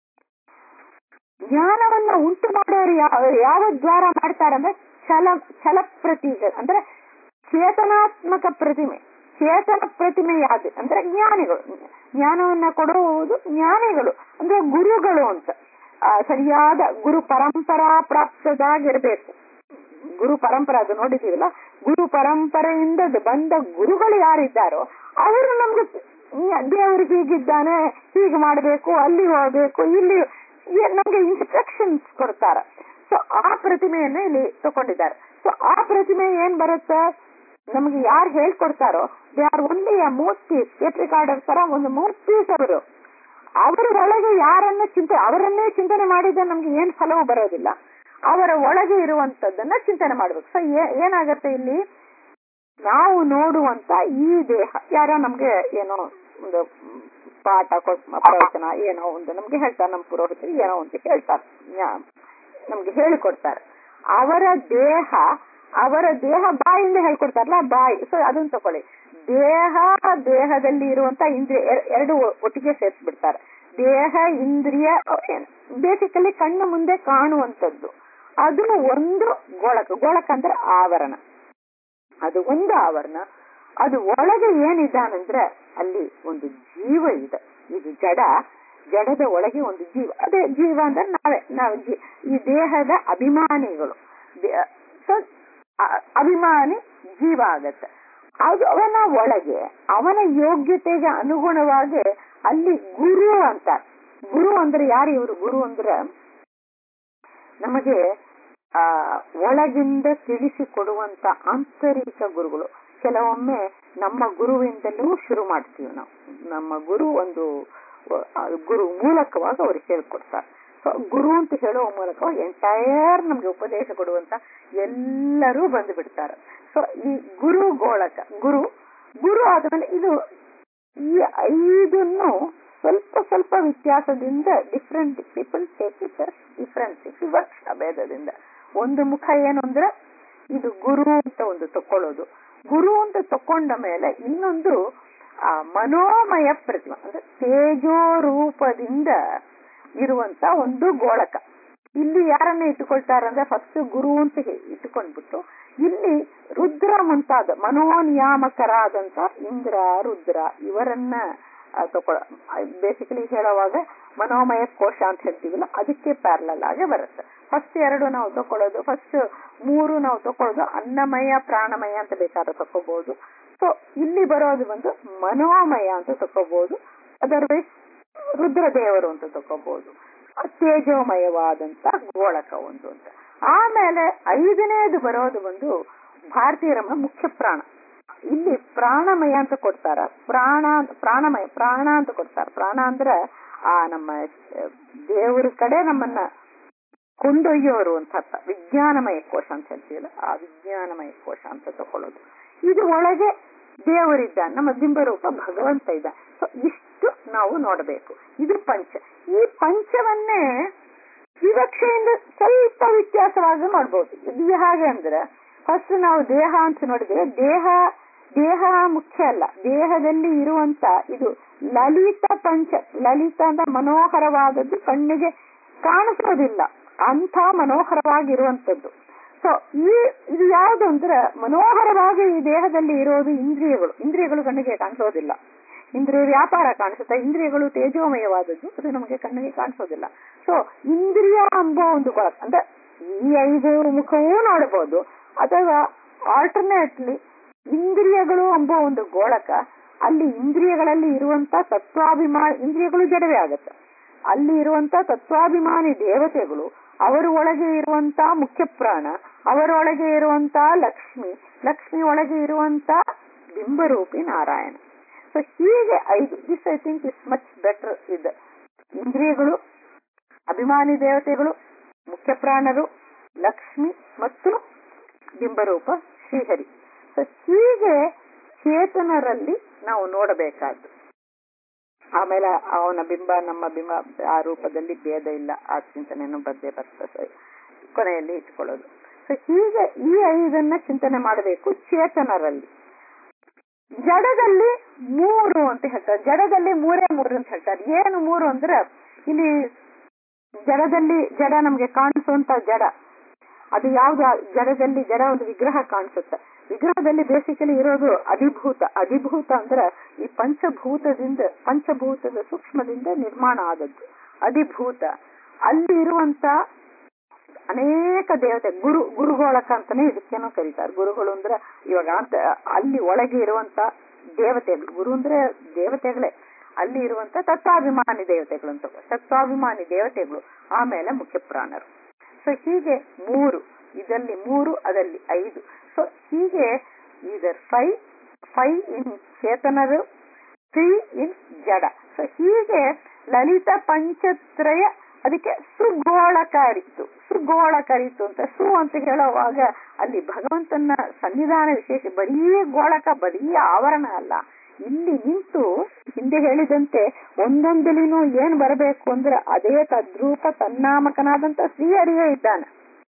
ಜ್ಞಾನವನ್ನ ಉಂಟು ಮಾಡೋರು ಯಾವ ಯಾವ ದ್ವಾರ ಮಾಡ್ತಾರಂದ್ರೆ ಛಲ ಛಲ ಪ್ರತೀಕ ಅಂದ್ರೆ ಚೇತನಾತ್ಮಕ ಪ್ರತಿಮೆ ಚೇತನ ಪ್ರತಿಮೆ ಯಾವುದು ಅಂದ್ರೆ ಜ್ಞಾನಿಗಳು ಜ್ಞಾನವನ್ನ ಕೊಡುವುದು ಜ್ಞಾನಿಗಳು ಅಂದ್ರೆ ಗುರುಗಳು ಅಂತ ಆ, ಸರಿಯಾದ ಗುರು ಪರಂಪರಾ ಪ್ರಾಪ್ತದಾಗಿರ್ಬೇಕು ಗುರು ಪರಂಪರೆ ಅದು ನೋಡಿದೀವಲ್ಲ ಗುರು ಪರಂಪರೆಯಿಂದ ಬಂದ ಗುರುಗಳು ಯಾರಿದ್ದಾರೋ ಅವರು ನಮ್ಗೆ ದೇವರು ಹೀಗಿದ್ದಾನೆ ಹೀಗೆ ಮಾಡಬೇಕು ಅಲ್ಲಿ ಹೋಗ್ಬೇಕು ಇಲ್ಲಿ ಏ- ನಮ್ಗೆ ಇನ್ಸ್ಟ್ರಕ್ಷನ್ಸ್ ಕೊಡ್ತಾರೆ ಸೊ ಆ ಪ್ರತಿಮೆಯನ್ನ ಇಲ್ಲಿ ತಕೊಂಡಿದ್ದಾರೆ ಸೊ ಆ ಪ್ರತಿಮೆ ಏನ್ ಬರುತ್ತೆ ನಮ್ಗೆ ಯಾರು ಹೇಳ್ಕೊಡ್ತಾರೋ ದೇ ಆರ್ ಒನ್ಲಿ ಆ ಮೂರ್ತಿ ಟೇಪ್ ರೆಕಾರ್ಡರ್ ತರ ಒಂದು ಮೂರ್ತೀಸ್ ಅವರು ಅವರ ಒಳಗೆ ಯಾರನ್ನ ಚಿಂತೆ ಅವರನ್ನೇ ಚಿಂತನೆ ಮಾಡಿದ್ರೆ ನಮ್ಗೆ ಏನ್ ಫಲವೂ ಬರೋದಿಲ್ಲ ಅವರ ಒಳಗೆ ಇರುವಂತದ್ದನ್ನ ಚಿಂತನೆ ಮಾಡ್ಬೇಕು ಸೊ ಏನಾಗತ್ತೆ ಇಲ್ಲಿ ನಾವು ನೋಡುವಂತ ಈ ದೇಹ ಯಾರೋ ನಮ್ಗೆ ಏನೋ ಒಂದು ಪಾಠ ಕೊಟ್- ಪ್ರವಚನ ಏನೋ ಒಂದು ನಮ್ಗೆ ಹೇಳ್ತಾರೆ ನಮ್ಮ ಪುರೋಹಿತರು ಏನೋ ಒಂದು ಹೇಳ್ತಾರೆ ಜ್ಞಾ- ನಮ್ಗೆ ಹೇಳಿಕೊಡ್ತಾರೆ ಅವರ ದೇಹ ಅವರ ದೇಹ ಬಾಯಿಂದ ಹೇಳ್ಕೊಡ್ತಾರಲ್ಲ ಬಾಯಿ ಸೊ ಅದನ್ನ ತಕೊಳ್ಳಿ ದೇಹ ದೇಹದಲ್ಲಿ ಇರುವಂತ ಇಂದ್ರಿಯ ಎರ- ಎರಡು ಒ- ಒಟ್ಟಿಗೆ ಸೇರಿಸ್ಬಿಡ್ತಾರೆ ದೇಹ ಇಂದ್ರಿಯ ಬೇಸಿಕಲಿ ಕಣ್ಣು ಮುಂದೆ ಕಾಣುವಂತದ್ದು ಅದು ಒಂದು ಗೋಳಕ ಗೋಳಕ ಅಂದ್ರೆ ಆವರಣ ಅದು ಒಂದು ಆವರಣ ಅದು ಒಳಗೆ ಏನಿದ್ದಾನಂದ್ರೆ ಅಲ್ಲಿ ಒಂದು ಜೀವ ಇದೆ ಇದು ಜಡ ಜಡದ ಒಳಗೆ ಒಂದು ಜೀವ ಅದೇ ಜೀವ ಅಂದ್ರೆ ನಾವೇ ನಾವು ಜೀ ಈ ದೇಹದ ಅಭಿಮಾನಿಗಳು ದೇ- ಸೊ ಅ- ಅಭಿಮಾನಿ ಜೀವ ಆಗತ್ತೆ ಅದು ಅವನ ಒಳಗೆ ಅವನ ಯೋಗ್ಯತೆಗೆ ಅನುಗುಣವಾಗಿ ಅಲ್ಲಿ ಗುರು ಅಂತ ಗುರು ಅಂದ್ರೆ ಯಾರು ಇವರು ಗುರು ಅಂದ್ರೆ ನಮಗೆ ಆ ಒಳಗಿಂದ ತಿಳಿಸಿಕೊಡುವಂತ ಆಂತರಿಕ ಗುರುಗಳು ಕೆಲವೊಮ್ಮೆ ನಮ್ಮ ಗುರುವಿಂದಲೂ ಶುರು ಮಾಡ್ತೀವಿ ನಾವು ನಮ್ಮ ಗುರು ಒಂದು ಅದು ಗುರು ಮೂಲಕವಾಗಿ ಅವ್ರು ಹೇಳ್ಕೊಡ್ತಾರೆ ಸೊ ಗುರು ಅಂತ ಹೇಳುವ ಮೂಲಕವಾಗಿ ಎಂಟೈರ್ ನಮ್ಗೆ ಉಪದೇಶ ಕೊಡುವಂತ ಎಲ್ಲರೂ ಬಂದು ಬಿಡ್ತಾರೆ ಸೊ ಈ ಗುರು ಗೋಳಕ ಗುರು ಗುರು ಆದ್ಮೇಲೆ ಇದು ಈ ಐದನ್ನು ಸ್ವಲ್ಪ ಸ್ವಲ್ಪ ವ್ಯತ್ಯಾಸದಿಂದ different people take it different ವಿವಕ್ಷ ಭೇದದಿಂದ ಒಂದು ಮುಖ ಏನು ಅಂದ್ರೆ ಇದು ಗುರು ಅಂತ ಒಂದು ತಕೊಳ್ಳೋದು ಗುರು ಅಂತ ತಕೊಂಡ ಮೇಲೆ ಇನ್ನೊಂದು ಆ ಮನೋಮಯ ಪ್ರತಿಮಾ ಅಂದ್ರೆ ತೇಜೋ ರೂಪದಿಂದ ಇರುವಂತ ಒಂದು ಗೋಳಕ ಇಲ್ಲಿ ಯಾರನ್ನ ಇಟ್ಟುಕೊಳ್ತಾರೆ ಅಂದ್ರೆ ಫಸ್ಟ್ ಗುರು ಅಂತ ಹೇ- ಇಟ್ಟುಕೊಂಡ್ಬಿಟ್ಟು ಇಲ್ಲಿ ರುದ್ರ ಮುಂತಾದ ಮನೋನಿಯಾಮಕರಾದಂತ ಇಂದ್ರ ರುದ್ರ ಇವರನ್ನ ತಗೊಳ ಬೇಸಿಕಲಿ ಹೇಳುವಾಗ ಮನೋಮಯ ಕೋಶ ಅಂತ ಹೇಳ್ತೀವಲ್ಲ ಅದಕ್ಕೆ ಪ್ಯಾರಲಲ್ ಆಗಿ ಬರುತ್ತೆ ಫಸ್ಟ್ ಎರಡು ನಾವು ತಕೊಳ್ಳೋದು ಫಸ್ಟ್ ಮೂರು ನಾವು ತಕೊಳ್ಳೋದು ಅನ್ನಮಯ ಪ್ರಾಣಮಯ ಅಂತ ಬೇಕಾದ್ರೆ ತಕೋಬಹುದು ಸೊ ಇಲ್ಲಿ ಬರೋದು ಒಂದು ಮನೋಮಯ ಅಂತ ತಕೋಬಹುದು ಅದರ್ವೈಸ್ ರುದ್ರದೇವರು ಅಂತ ತಕೋಬಹುದು ತೇಜೋಮಯವಾದಂತ ಗೋಳಕ ಒಂದು ಅಂತ ಆಮೇಲೆ ಐದನೇದು ಬರೋದು ಒಂದು ಭಾರತೀಯ ರಮ ಮುಖ್ಯ ಪ್ರಾಣ ಇಲ್ಲಿ ಪ್ರಾಣಮಯ ಅಂತ ಕೊಡ್ತಾರ ಪ್ರಾಣ ಅಂತ- ಪ್ರಾಣಮಯ ಪ್ರಾಣ ಅಂತ ಕೊಡ್ತಾರ ಪ್ರಾಣ ಅಂದ್ರೆ ಆ ನಮ್ಮ ಆ, ದೇವರ ಕಡೆ ನಮ್ಮನ್ನ ಕೊಂಡೊಯ್ಯೋರು ಅಂತ ಅರ್ಥ ವಿಜ್ಞಾನಮಯ ಕೋಶ ಅಂತ ಹೇಳ್ತೀವಲ್ಲ ಆ ವಿಜ್ಞಾನಮಯ ಕೋಶ ಅಂತ ತಕೊಳ್ಳೋದು ಇದು ಒಳಗೆ ದೇವರಿದ್ದಾನೆ ನಮ್ಮ ಬಿಂಬರೂಪ ಭಗವಂತ ಇದ್ದ ಸೊ ಇಷ್ಟು ನಾವು ನೋಡಬೇಕು ಇದು ಪಂಚ ಈ ಪಂಚವನ್ನೇ ವಿವಕ್ಷೆಯಿಂದ ಸ್ವಲ್ಪ ವ್ಯತ್ಯಾಸವಾಗಿ ಮಾಡ್ಬೋದು ಇದು ಹಾಗೆ ಅಂದ್ರೆ ಫಸ್ಟ್ ನಾವು ದೇಹ ಅಂತ ನೋಡಿದ್ರೆ ದೇಹ ದೇಹ ಮುಖ್ಯ ಅಲ್ಲ ದೇಹದಲ್ಲಿ ಇರುವಂತ ಇದು ಲಲಿತ ಪಂಚ ಲಲಿತ ಅಂತ ಮನೋಹರವಾದದ್ದು ಕಣ್ಣಿಗೆ ಕಾಣಿಸೋದಿಲ್ಲ ಅಂಥ ಮನೋಹರವಾಗಿರುವಂತದ್ದು ಸೊ ಈ ಇದು ಯಾವುದು ಅಂದ್ರೆ ಮನೋಹರವಾಗಿ ಈ ದೇಹದಲ್ಲಿ ಇರೋದು ಇಂದ್ರಿಯಗಳು ಇಂದ್ರಿಯಗಳು ಕಣ್ಣಿಗೆ ಕಾಣಿಸೋದಿಲ್ಲ ಇಂದ್ರಿಯ ವ್ಯಾಪಾರ ಕಾಣಿಸುತ್ತೆ ಇಂದ್ರಿಯಗಳು ತೇಜೋಮಯವಾದದ್ದು ಅದು ನಮಗೆ ಕಣ್ಣಿಗೆ ಕಾಣಿಸೋದಿಲ್ಲ ಸೊ ಇಂದ್ರಿಯ ಎಂಬ ಒಂದು ಗುಣ ಅಂದ್ರೆ ಈ ಐದು ಮುಖವೂ ನೋಡಬಹುದು ಅಥವಾ ಆಲ್ಟರ್ನೇಟ್ಲಿ ಇಂದ್ರಿಯಗಳು ಎಂಬ ಒಂದು ಗೋಳಕ ಅಲ್ಲಿ ಇಂದ್ರಿಯಗಳಲ್ಲಿ ಇರುವಂತ ತತ್ವಾಭಿಮಾನ ಇಂದ್ರಿಯಗಳು ಜಡವೇ ಆಗುತ್ತೆ ಅಲ್ಲಿ ಇರುವಂತ ತತ್ವಾಭಿಮಾನಿ ದೇವತೆಗಳು ಅವರ ಒಳಗೆ ಇರುವಂತ ಮುಖ್ಯ ಪ್ರಾಣ ಅವರೊಳಗೆ ಇರುವಂತ ಲಕ್ಷ್ಮಿ ಲಕ್ಷ್ಮಿ ಒಳಗೆ ಇರುವಂತ ಬಿಂಬರೂಪಿ ನಾರಾಯಣ ಸೊ ಹೀಗೆ ಐದು this I think is much better ಇದ್ ಇಂದ್ರಿಯಗಳು ಅಭಿಮಾನಿ ದೇವತೆಗಳು ಮುಖ್ಯ ಪ್ರಾಣರು ಲಕ್ಷ್ಮಿ ಮತ್ತು ಬಿಂಬರೂಪ ಶ್ರೀಹರಿ ಸೊ ಹೀಗೆ ಚೇತನರಲ್ಲಿ ನಾವು ನೋಡಬೇಕಾದ್ದು ಆಮೇಲೆ ಅವನ ಬಿಂಬ ನಮ್ಮ ಬಿಂಬ ಆ ರೂಪದಲ್ಲಿ ಭೇದ ಇಲ್ಲ ಆ ಚಿಂತನೆಯನ್ನು ಬಂದೇ ಬರ್ತದೆ ಕೊನೆಯಲ್ಲಿ ಇಟ್ಕೊಳ್ಳೋದು ಸೊ ಹೀಗೆ ಈ ಐದನ್ನ ಚಿಂತನೆ ಮಾಡಬೇಕು ಚೇತನರಲ್ಲಿ ಜಡದಲ್ಲಿ ಮೂರು ಅಂತ ಹೇಳ್ತಾರೆ ಜಡದಲ್ಲಿ ಮೂರೇ ಮೂರು ಅಂತ ಹೇಳ್ತಾರೆ ಏನು ಮೂರು ಅಂದ್ರೆ ಇಲ್ಲಿ ಜಡದಲ್ಲಿ ಜಡ ನಮ್ಗೆ ಕಾಣಿಸುವಂತ ಜಡ ಅದು ಯಾವ್ದು ಆ ಜಡದಲ್ಲಿ ಜಡ ಒಂದು ವಿಗ್ರಹ ಕಾಣಿಸುತ್ತೆ ವಿಗ್ರಹದಲ್ಲಿ ಬೇಸಿಕಲಿ ಇರೋದು ಅಧಿಭೂತ ಅಧಿಭೂತ ಅಂದ್ರೆ ಈ ಪಂಚಭೂತದಿಂದ ಪಂಚಭೂತದ ಸೂಕ್ಷ್ಮದಿಂದ ನಿರ್ಮಾಣ ಆದದ್ದು ಅಧಿಭೂತ ಅಲ್ಲಿ ಇರುವಂತ ಅನೇಕ ದೇವತೆ ಗುರು ಗುರುಗೋಳಕ ಅಂತಾನೆ ಇದಕ್ಕೇನೋ ಕರೀತಾರೆ ಗುರುಗಳು ಅಂದ್ರೆ ಇವಾಗ ಅಂತ ಅಲ್ಲಿ ಒಳಗೆ ಇರುವಂತ ದೇವತೆಗಳು ಗುರು ಅಂದ್ರೆ ದೇವತೆಗಳೇ ಅಲ್ಲಿ ಇರುವಂತ ತತ್ವಾಭಿಮಾನಿ ದೇವತೆಗಳು ಅಂತ ತತ್ವಾಭಿಮಾನಿ ದೇವತೆಗಳು ಆಮೇಲೆ ಮುಖ್ಯ ಪ್ರಾಣರು ಸೊ ಹೀಗೆ ಮೂರು ಇದರಲ್ಲಿ ಮೂರು ಅದರಲ್ಲಿ ಐದು ಸೊ ಹೀಗೆ ಇದರ್ ಫೈವ್ ಫೈವ್ ಇನ್ ಚೇತನರು ತ್ರೀ ಇನ್ ಜಡ ಸೊ ಹೀಗೆ ಲಲಿತ ಪಂಚತ್ರಯ ಅದಕ್ಕೆ ಸುಗೋಳಕರಿತು ಸುಗೋಳಕರಿತು ಅಂತ ಸು ಅಂತ ಹೇಳುವಾಗ ಅಲ್ಲಿ ಭಗವಂತನ ಸನ್ನಿಧಾನ ವಿಶೇಷ ಬರೀ ಗೋಳಕ ಬರೀ ಆವರಣ ಅಲ್ಲ ಇಲ್ಲಿ ನಿಂತು ಹಿಂದೆ ಹೇಳಿದಂತೆ ಒಂದೊಂದಲಿನೂ ಏನ್ ಬರಬೇಕು ಅಂದ್ರೆ ಅದೇ ತದ್ರೂಪ ತನ್ನಾಮಕನಾದಂತ ಶ್ರೀಹರಿಯೇ ಇದ್ದಾನೆ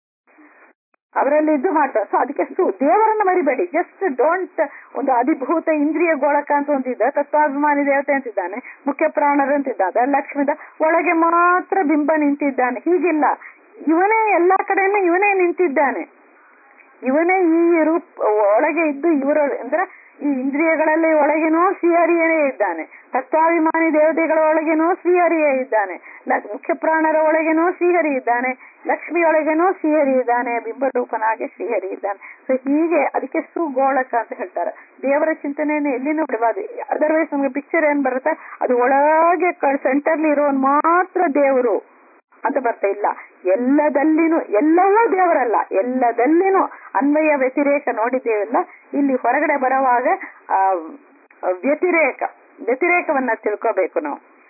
ಅವರಲ್ಲಿ ಇದು ಮಾಡ್ತಾರೆ ಸೊ ಅದಕ್ಕೆ ಸು ದೇವರನ್ನ ಮರಿಬೇಡಿ ಜಸ್ಟ್ ಡೋಂಟ್ ಒಂದು ಅಧಿಭೂತ ಇಂದ್ರಿಯ ಗೋಳಕ ಅಂತ ಒಂದಿದೆ ತತ್ವಾಭಿಮಾನಿ ದೇವತೆ ಅಂತಿದ್ದಾನೆ ಮುಖ್ಯ ಪ್ರಾಣರು ಅಂತಿದ್ದಾನೆ ಲಕ್ಷ್ಮಿದ ಒಳಗೆ ಮಾತ್ರ ಬಿಂಬ ನಿಂತಿದ್ದಾನೆ ಹೀಗಿಲ್ಲ ಇವನೇ ಎಲ್ಲಾ ಕಡೆನೂ ಇವನೇ ನಿಂತಿದ್ದಾನೆ ಇವನೇ ಈ ರೂಪ ಒಳಗೆ ಇದ್ದು ಇವರ ಅಂದ್ರೆ ಈ ಇಂದ್ರಿಯಗಳಲ್ಲಿ ಒಳಗೇನೋ ಶ್ರೀಹರಿಯೇ ಇದ್ದಾನೆ ತತ್ವಾಭಿಮಾನಿ ದೇವತೆಗಳ ಒಳಗೇನೋ ಶ್ರೀಹರಿಯೇ ಇದ್ದಾನೆ ಲ- ಮುಖ್ಯ ಪ್ರಾಣರ ಒಳಗೇನೋ ಶ್ರೀಹರಿ ಇದ್ದಾನೆ ಲಕ್ಷ್ಮಿ ಒಳಗೇನೋ ಶ್ರೀಹರಿ ಇದ್ದಾನೆ ಬಿಂಬರೂಪನಾಗಿ ಶ್ರೀಹರಿ ಇದ್ದಾನೆ ಸೊ ಹೀಗೆ ಅದಕ್ಕೆ ಸುಗೋಳಕ ಅಂತ ಹೇಳ್ತಾರೆ ದೇವರ ಚಿಂತನೆಯನ್ನು ಎಲ್ಲಿನೂ ಬಿಡಬಾರ್ದು ಅದರ್ವೈಸ್ ನಮ್ಗೆ ಪಿಕ್ಚರ್ ಏನ್ ಬರುತ್ತೆ ಅದು ಒಳಗೆ ಸೆಂಟರ್ಲಿ ಇರೋನ್ ಮಾತ್ರ ದೇವರು ಅಂತ ಬರ್ತಾ ಇಲ್ಲ ಎಲ್ಲದಲ್ಲಿನೂ ಎಲ್ಲವೂ ದೇವರಲ್ಲ ಎಲ್ಲದಲ್ಲಿನೂ ಅನ್ವಯ ವ್ಯತಿರೇಕ ನೋಡಿದ್ದೇವಲ್ಲ ಇಲ್ಲಿ ಹೊರಗಡೆ ಬರುವಾಗ ಆ ವ್ಯತಿರೇಕ ವ್ಯತಿರೇಕವನ್ನ ತಿಳ್ಕೋಬೇಕು ನಾವು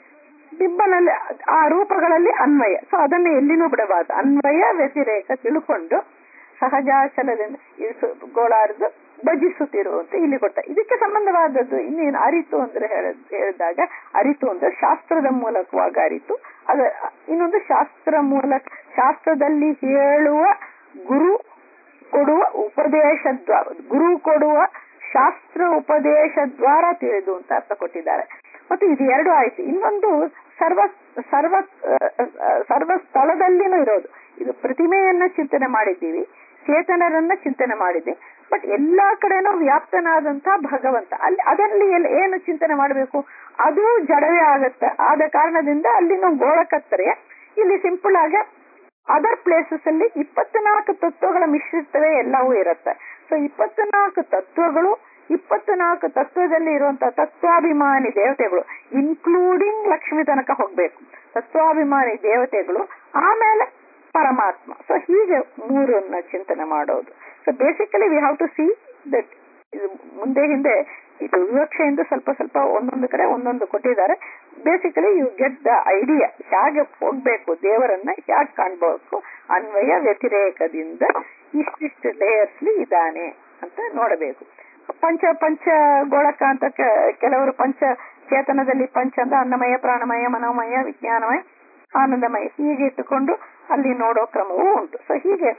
ಬಿಂಬನಲ್ಲಿ ಆ ರೂಪಗಳಲ್ಲಿ ಅನ್ವಯ ಸೊ ಅದನ್ನು ಎಲ್ಲಿನೂ ಬಿಡಬಾರದು ಅನ್ವಯ ವ್ಯತಿರೇಕ ತಿಳ್ಕೊಂಡು ಸಹಜಾಚಲದಿಂದ ಇದು ಗೋಳಾರ್ದು ಭಜಿಸುತ್ತಿರುವಂತೆ ಇಲ್ಲಿ ಕೊಟ್ಟ ಇದಕ್ಕೆ ಸಂಬಂಧವಾದದ್ದು ಇನ್ನೇನು ಅರಿತು ಅಂದ್ರೆ ಹೇಳಿದಾಗ ಅರಿತು ಅಂದ್ರೆ ಶಾಸ್ತ್ರದ ಮೂಲಕವಾಗಿ ಅರಿತು ಅದ ಇನ್ನೊಂದು ಶಾಸ್ತ್ರ ಮೂಲಕ ಶಾಸ್ತ್ರದಲ್ಲಿ ಹೇಳುವ ಗುರು ಕೊಡುವ ಉಪದೇಶ ದ್ವಾರ ಗುರು ಕೊಡುವ ಶಾಸ್ತ್ರ ಉಪದೇಶ ದ್ವಾರ ತಿಳಿದು ಅಂತ ಅರ್ಥ ಕೊಟ್ಟಿದ್ದಾರೆ ಮತ್ತು ಇದು ಎರಡು ಆಯ್ತು ಇನ್ನೊಂದು ಸರ್ವ ಸರ್ವ ಸರ್ವ ಸ್ಥಳದಲ್ಲಿನೂ ಇರೋದು ಇದು ಪ್ರತಿಮೆಯನ್ನ ಚಿಂತನೆ ಮಾಡಿದ್ದೀವಿ ಚೇತನರನ್ನ ಚಿಂತನೆ ಮಾಡಿದ್ದೆ ಬಟ್ ಎಲ್ಲಾ ಕಡೆನೂ ವ್ಯಾಪ್ತನಾದಂತ ಭಗವಂತ ಅಲ್ಲಿ ಅದರಲ್ಲಿ ಏನು ಚಿಂತನೆ ಮಾಡಬೇಕು ಅದು ಜಡವೇ ಆಗತ್ತೆ ಆದ ಕಾರಣದಿಂದ ಅಲ್ಲಿನ ಗೋಳಕತ್ತರೆ ಇಲ್ಲಿ ಸಿಂಪಲ್ ಆಗಿ ಅದರ್ ಪ್ಲೇಸಸ್ ಅಲ್ಲಿ ಇಪ್ಪತ್ನಾಲ್ಕು ತತ್ವಗಳ ಮಿಶ್ರಿತವೇ ಎಲ್ಲವೂ ಇರುತ್ತೆ ಸೊ ಇಪ್ಪತ್ನಾಲ್ಕು ತತ್ವಗಳು ಇಪ್ಪತ್ನಾಲ್ಕು ತತ್ವದಲ್ಲಿ ಇರುವಂತಹ ತತ್ವಾಭಿಮಾನಿ ದೇವತೆಗಳು ಇನ್ಕ್ಲೂಡಿಂಗ್ ಲಕ್ಷ್ಮಿ ತನಕ ಹೋಗ್ಬೇಕು ತತ್ವಾಭಿಮಾನಿ ದೇವತೆಗಳು ಆಮೇಲೆ ಪರಮಾತ್ಮ ಸೊ ಹೀಗೆ ಮೂರನ್ನ ಚಿಂತನೆ ಮಾಡೋದು so basically we have to see that ಇದು ಮುಂದೆ ಹಿಂದೆ ಇದು ವಿವಕ್ಷೆಯಿಂದ ಸ್ವಲ್ಪ ಸ್ವಲ್ಪ ಒಂದೊಂದು ಕಡೆ ಒಂದೊಂದು ಕೊಟ್ಟಿದ್ದಾರೆ basically you get the idea ಹೇಗೆ ಹೋಗ್ಬೇಕು ದೇವರನ್ನ ಹೇಗೆ ಕಾಣ್ಬೇಕು ಅನ್ವಯ ವ್ಯತಿರೇಕದಿಂದ ಇಷ್ಟಿಷ್ಟು ಲೇಯರ್ಸ್ಲಿ ಇದ್ದಾನೆ ಅಂತ ನೋಡಬೇಕು ಪಂಚ ಪಂಚ ಗೋಳಕ ಅಂತ ಕೆಲವರು ಪಂಚ ಚೇತನದಲ್ಲಿ ಪಂಚ ಅಂದ್ರೆ ಅನ್ನಮಯ ಪ್ರಾಣಮಯ ಮನೋಮಯ ವಿಜ್ಞಾನಮಯ ಆನಂದಮಯ ಹೀಗೆ ಇಟ್ಟುಕೊಂಡು ಅಲ್ಲಿ ನೋಡೋ ಕ್ರಮವೂ ಉಂಟು ಸೊ ಹೀಗೆ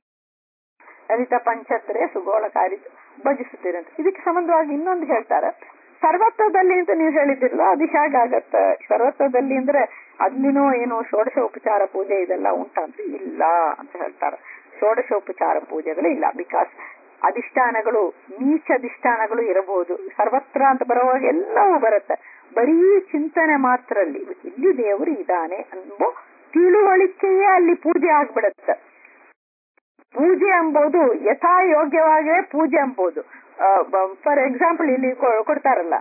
ಲಲಿತ ಪಂಚತ್ರೆ ಸುಗೋಳಕಾರಿ ಭಜಿಸುತ್ತೀರಂತ ಇದಕ್ಕೆ ಸಂಬಂಧವಾಗಿ ಇನ್ನೊಂದು ಹೇಳ್ತಾರೆ ಸರ್ವತ್ವದಲ್ಲಿ ಅಂತ ನೀವು ಹೇಳಿದಿರಲ್ಲ ಅದು ಹೇಗಾಗತ್ತ ಸರ್ವತ್ವದಲ್ಲಿ ಅಂದ್ರೆ ಅಲ್ಲಿನೂ ಏನು ಷೋಡಶ ಉಪಚಾರ ಪೂಜೆ ಇದೆಲ್ಲ ಉಂಟಂತ ಇಲ್ಲ ಅಂತ ಹೇಳ್ತಾರೆ ಷೋಡಶ ಉಪಚಾರ ಪೂಜೆಗಳು ಇಲ್ಲ ಬಿಕಾಸ್ ಅಧಿಷ್ಠಾನಗಳು ನೀಚ ಅಧಿಷ್ಠಾನಗಳು ಇರಬಹುದು ಸರ್ವತ್ರ ಅಂತ ಬರುವಾಗ ಎಲ್ಲವೂ ಬರುತ್ತೆ ಬರೀ ಚಿಂತನೆ ಮಾತ್ರಲ್ಲಿ ಇಲ್ಲಿ ದೇವರು ಇದ್ದಾನೆ ಅನ್ನೋ ತಿಳುವಳಿಕೆಯೇ ಅಲ್ಲಿ ಪೂಜೆ ಆಗ್ಬಿಡತ್ತೆ ಪೂಜೆ ಎಂಬುದು ಯಥಾಯೋಗ್ಯವಾಗೇ ಪೂಜೆ ಎಂಬುದು ಫಾರ್ ಎಕ್ಸಾಂಪಲ್ ಇಲ್ಲಿ ಕೊಡ್ತಾರಲ್ಲ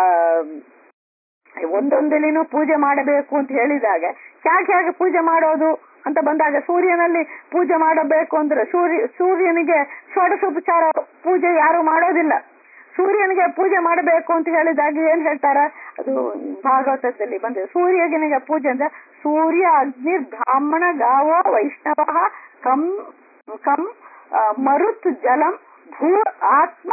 ಒಂದೊಂದಲಿನೂ ಪೂಜೆ ಮಾಡಬೇಕು ಅಂತ ಹೇಳಿದಾಗ ಹೇಗೆ ಹೇಗೆ ಪೂಜೆ ಮಾಡೋದು ಅಂತ ಬಂದಾಗ ಸೂರ್ಯನಲ್ಲಿ ಪೂಜೆ ಮಾಡಬೇಕು ಅಂದ್ರೆ ಸೂರ್ಯ ಸೂರ್ಯನಿಗೆ ಷೋಡಶೋಪಚಾರ ಪೂಜೆ ಯಾರು ಮಾಡೋದಿಲ್ಲ ಸೂರ್ಯನಿಗೆ ಪೂಜೆ ಮಾಡಬೇಕು ಅಂತ ಹೇಳಿದಾಗ ಏನ್ ಹೇಳ್ತಾರ ಅದು ಭಾಗವತದಲ್ಲಿ ಬಂದಿದೆ ಸೂರ್ಯನಿಗೆ ಪೂಜೆ ಅಂದ್ರೆ ಸೂರ್ಯ ಅಗ್ನಿ ಬ್ರಾಹ್ಮಣ ಗಾವ ವೈಷ್ಣವ ಕಂ ಕಂ ಮರುತ್ ಜಲಂ ಭೂ ಆತ್ಮ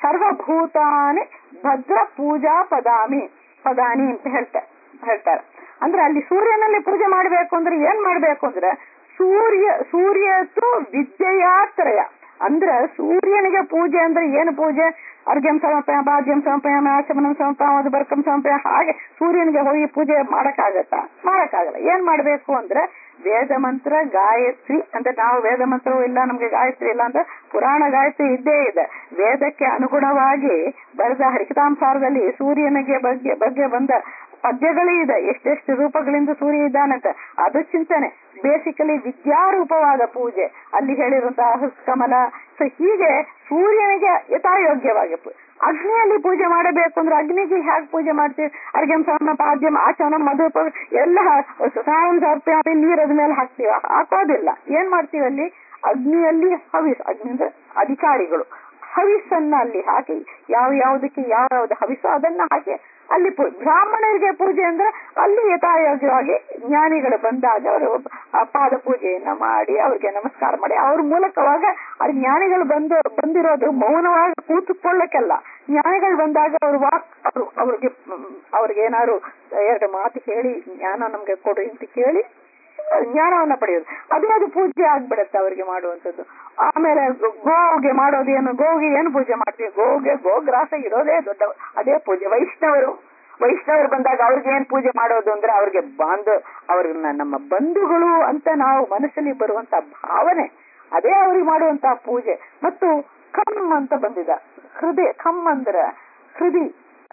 ಸರ್ವಭೂತಾನಿ ಭದ್ರ ಪೂಜಾ ಪದಾಮಿ ಪದಾನಿ ಅಂತ ಹೇಳ್ತಾರೆ ಹೇಳ್ತಾರೆ ಅಂದ್ರೆ ಅಲ್ಲಿ ಸೂರ್ಯನಲ್ಲಿ ಪೂಜೆ ಮಾಡಬೇಕು ಅಂದ್ರೆ ಏನ್ ಮಾಡ್ಬೇಕು ಅಂದ್ರೆ ಸೂರ್ಯ ಸೂರ್ಯತು ವಿದ್ಯೆಯಾತ್ರಯ ಅಂದ್ರೆ ಸೂರ್ಯನಿಗೆ ಪೂಜೆ ಅಂದ್ರೆ ಏನು ಪೂಜೆ ಅರ್ಘ್ಯಂ ಸಮರ್ಪಯ ಬಾಧ್ಯಂ ಸಮರ್ಪಯ ಆಚಮನಂ ಸಮರ್ಪಯ ಮಧುಬರ್ಕಂ ಸಮರ್ಪಯ ಹಾಗೆ ಸೂರ್ಯನಿಗೆ ಹೋಗಿ ಪೂಜೆ ಮಾಡಕ್ಕಾಗತ್ತಾ ಮಾಡಕ್ಕಾಗಲ್ಲ ಏನ್ ಮಾಡ್ಬೇಕು ಅಂದ್ರೆ ವೇದ ಮಂತ್ರ ಗಾಯತ್ರಿ ಅಂದ್ರೆ ನಾವು ವೇದ ಮಂತ್ರವೂ ಇಲ್ಲ ನಮ್ಗೆ ಗಾಯತ್ರಿ ಇಲ್ಲ ಅಂದ್ರೆ ಪುರಾಣ ಗಾಯತ್ರಿ ಇದ್ದೇ ಇದೆ ವೇದಕ್ಕೆ ಅನುಗುಣವಾಗಿ ಬರೆದ ಹರಿಕತಾಂಸಾರದಲ್ಲಿ ಸೂರ್ಯನಿಗೆ ಬಗ್ಗೆ ಬಗ್ಗೆ ಬಂದ ಪದ್ಯಗಳೇ ಇದೆ ಎಷ್ಟೆಷ್ಟು ರೂಪಗಳಿಂದ ಸೂರ್ಯ ಇದ್ದಾನಂತ ಅದು ಚಿಂತನೆ ಬೇಸಿಕಲಿ ವಿದ್ಯಾರೂಪವಾದ ಪೂಜೆ ಅಲ್ಲಿ ಹೇಳಿರುವಂತಹ ಕಮಲ ಸೊ ಹೀಗೆ ಸೂರ್ಯನಿಗೆ ಯಥಾಯೋಗ್ಯವಾಗಿ ಅಗ್ನಿಯಲ್ಲಿ ಪೂಜೆ ಮಾಡಬೇಕು ಅಂದ್ರೆ ಅಗ್ನಿಗೆ ಹೇಗೆ ಪೂಜೆ ಮಾಡ್ತೀವಿ ಅರ್ಘ್ಯಂ ಸವನ ಪಾದ್ಯಂ ಆಚಮನ ಮಧು ಎಲ್ಲ ಸಾವನ್ ಸರ್ಪ್ಯಾಮಿ ನೀರ್ ಅದ ಮೇಲೆ ಹಾಕ್ತೀವ ಹಾಕೋದಿಲ್ಲ ಏನ್ ಮಾಡ್ತೀವಿ ಅಲ್ಲಿ ಅಗ್ನಿಯಲ್ಲಿ ಹವಿಸ್ ಅಗ್ನಿ ಅಂದ್ರೆ ಅಧಿಕಾರಿಗಳು ಹವಿಸ್ಸನ್ನ ಅಲ್ಲಿ ಹಾಕಿ ಯಾವ ಯಾವುದಕ್ಕೆ ಯಾವ ಯಾವ್ದು ಹವಿಸು ಅದನ್ನ ಹಾಕಿ ಅಲ್ಲಿ ಬ್ರಾಹ್ಮಣರಿಗೆ ಪೂಜೆ ಅಂದ್ರೆ ಅಲ್ಲಿ ಯಥಾಯೋಗ್ಯವಾಗಿ ಜ್ಞಾನಿಗಳು ಬಂದಾಗ ಅವರು ಪಾದ ಪೂಜೆಯನ್ನ ಮಾಡಿ ಅವ್ರಿಗೆ ನಮಸ್ಕಾರ ಮಾಡಿ ಅವ್ರ ಮೂಲಕವಾಗ ಆ ಜ್ಞಾನಿಗಳು ಬಂದು ಬಂದಿರೋದು ಮೌನವಾಗಿ ಕೂತುಕೊಳ್ಳಕ್ಕೆಲ್ಲ ಜ್ಞಾನಿಗಳು ಬಂದಾಗ ಅವ್ರ ವಾಕ್ ಅವ್ರು ಅವ್ರಿಗೆ ಅವ್ರಿಗೆ ಏನಾದ್ರು ಎರಡು ಮಾತು ಹೇಳಿ ಜ್ಞಾನ ನಮ್ಗೆ ಕೊಡು ಅಂತ ಕೇಳಿ ಜ್ಞಾನವನ್ನ ಪಡೆಯೋದು ಅದೇ ಅದು ಪೂಜೆ ಆಗ್ಬಿಡತ್ತೆ ಅವ್ರಿಗೆ ಮಾಡುವಂಥದ್ದು ಆಮೇಲೆ ಗೋವಿಗೆ ಮಾಡೋದು ಏನು ಗೋವಿಗೆ ಏನು ಪೂಜೆ ಮಾಡ್ತೀವಿ ಗೋವಿಗೆ ಗೋಗ್ರಾಸ ಇರೋದೇ ದೊಡ್ಡ ಅದೇ ಪೂಜೆ ವೈಷ್ಣವರು ವೈಷ್ಣವರು ಬಂದಾಗ ಅವ್ರಿಗೆ ಏನ್ ಪೂಜೆ ಮಾಡೋದು ಅಂದ್ರೆ ಅವ್ರಿಗೆ ಬಾಂಧ ಅವ್ರನ್ನ ನಮ್ಮ ಬಂಧುಗಳು ಅಂತ ನಾವು ಮನಸ್ಸಲ್ಲಿ ಬರುವಂತ ಭಾವನೆ ಅದೇ ಅವ್ರಿಗೆ ಮಾಡುವಂತ ಪೂಜೆ ಮತ್ತು ಖಮ್ ಅಂತ ಬಂದಿದ ಹೃದಯ ಖಮ್ ಅಂದ್ರ ಹೃದಯ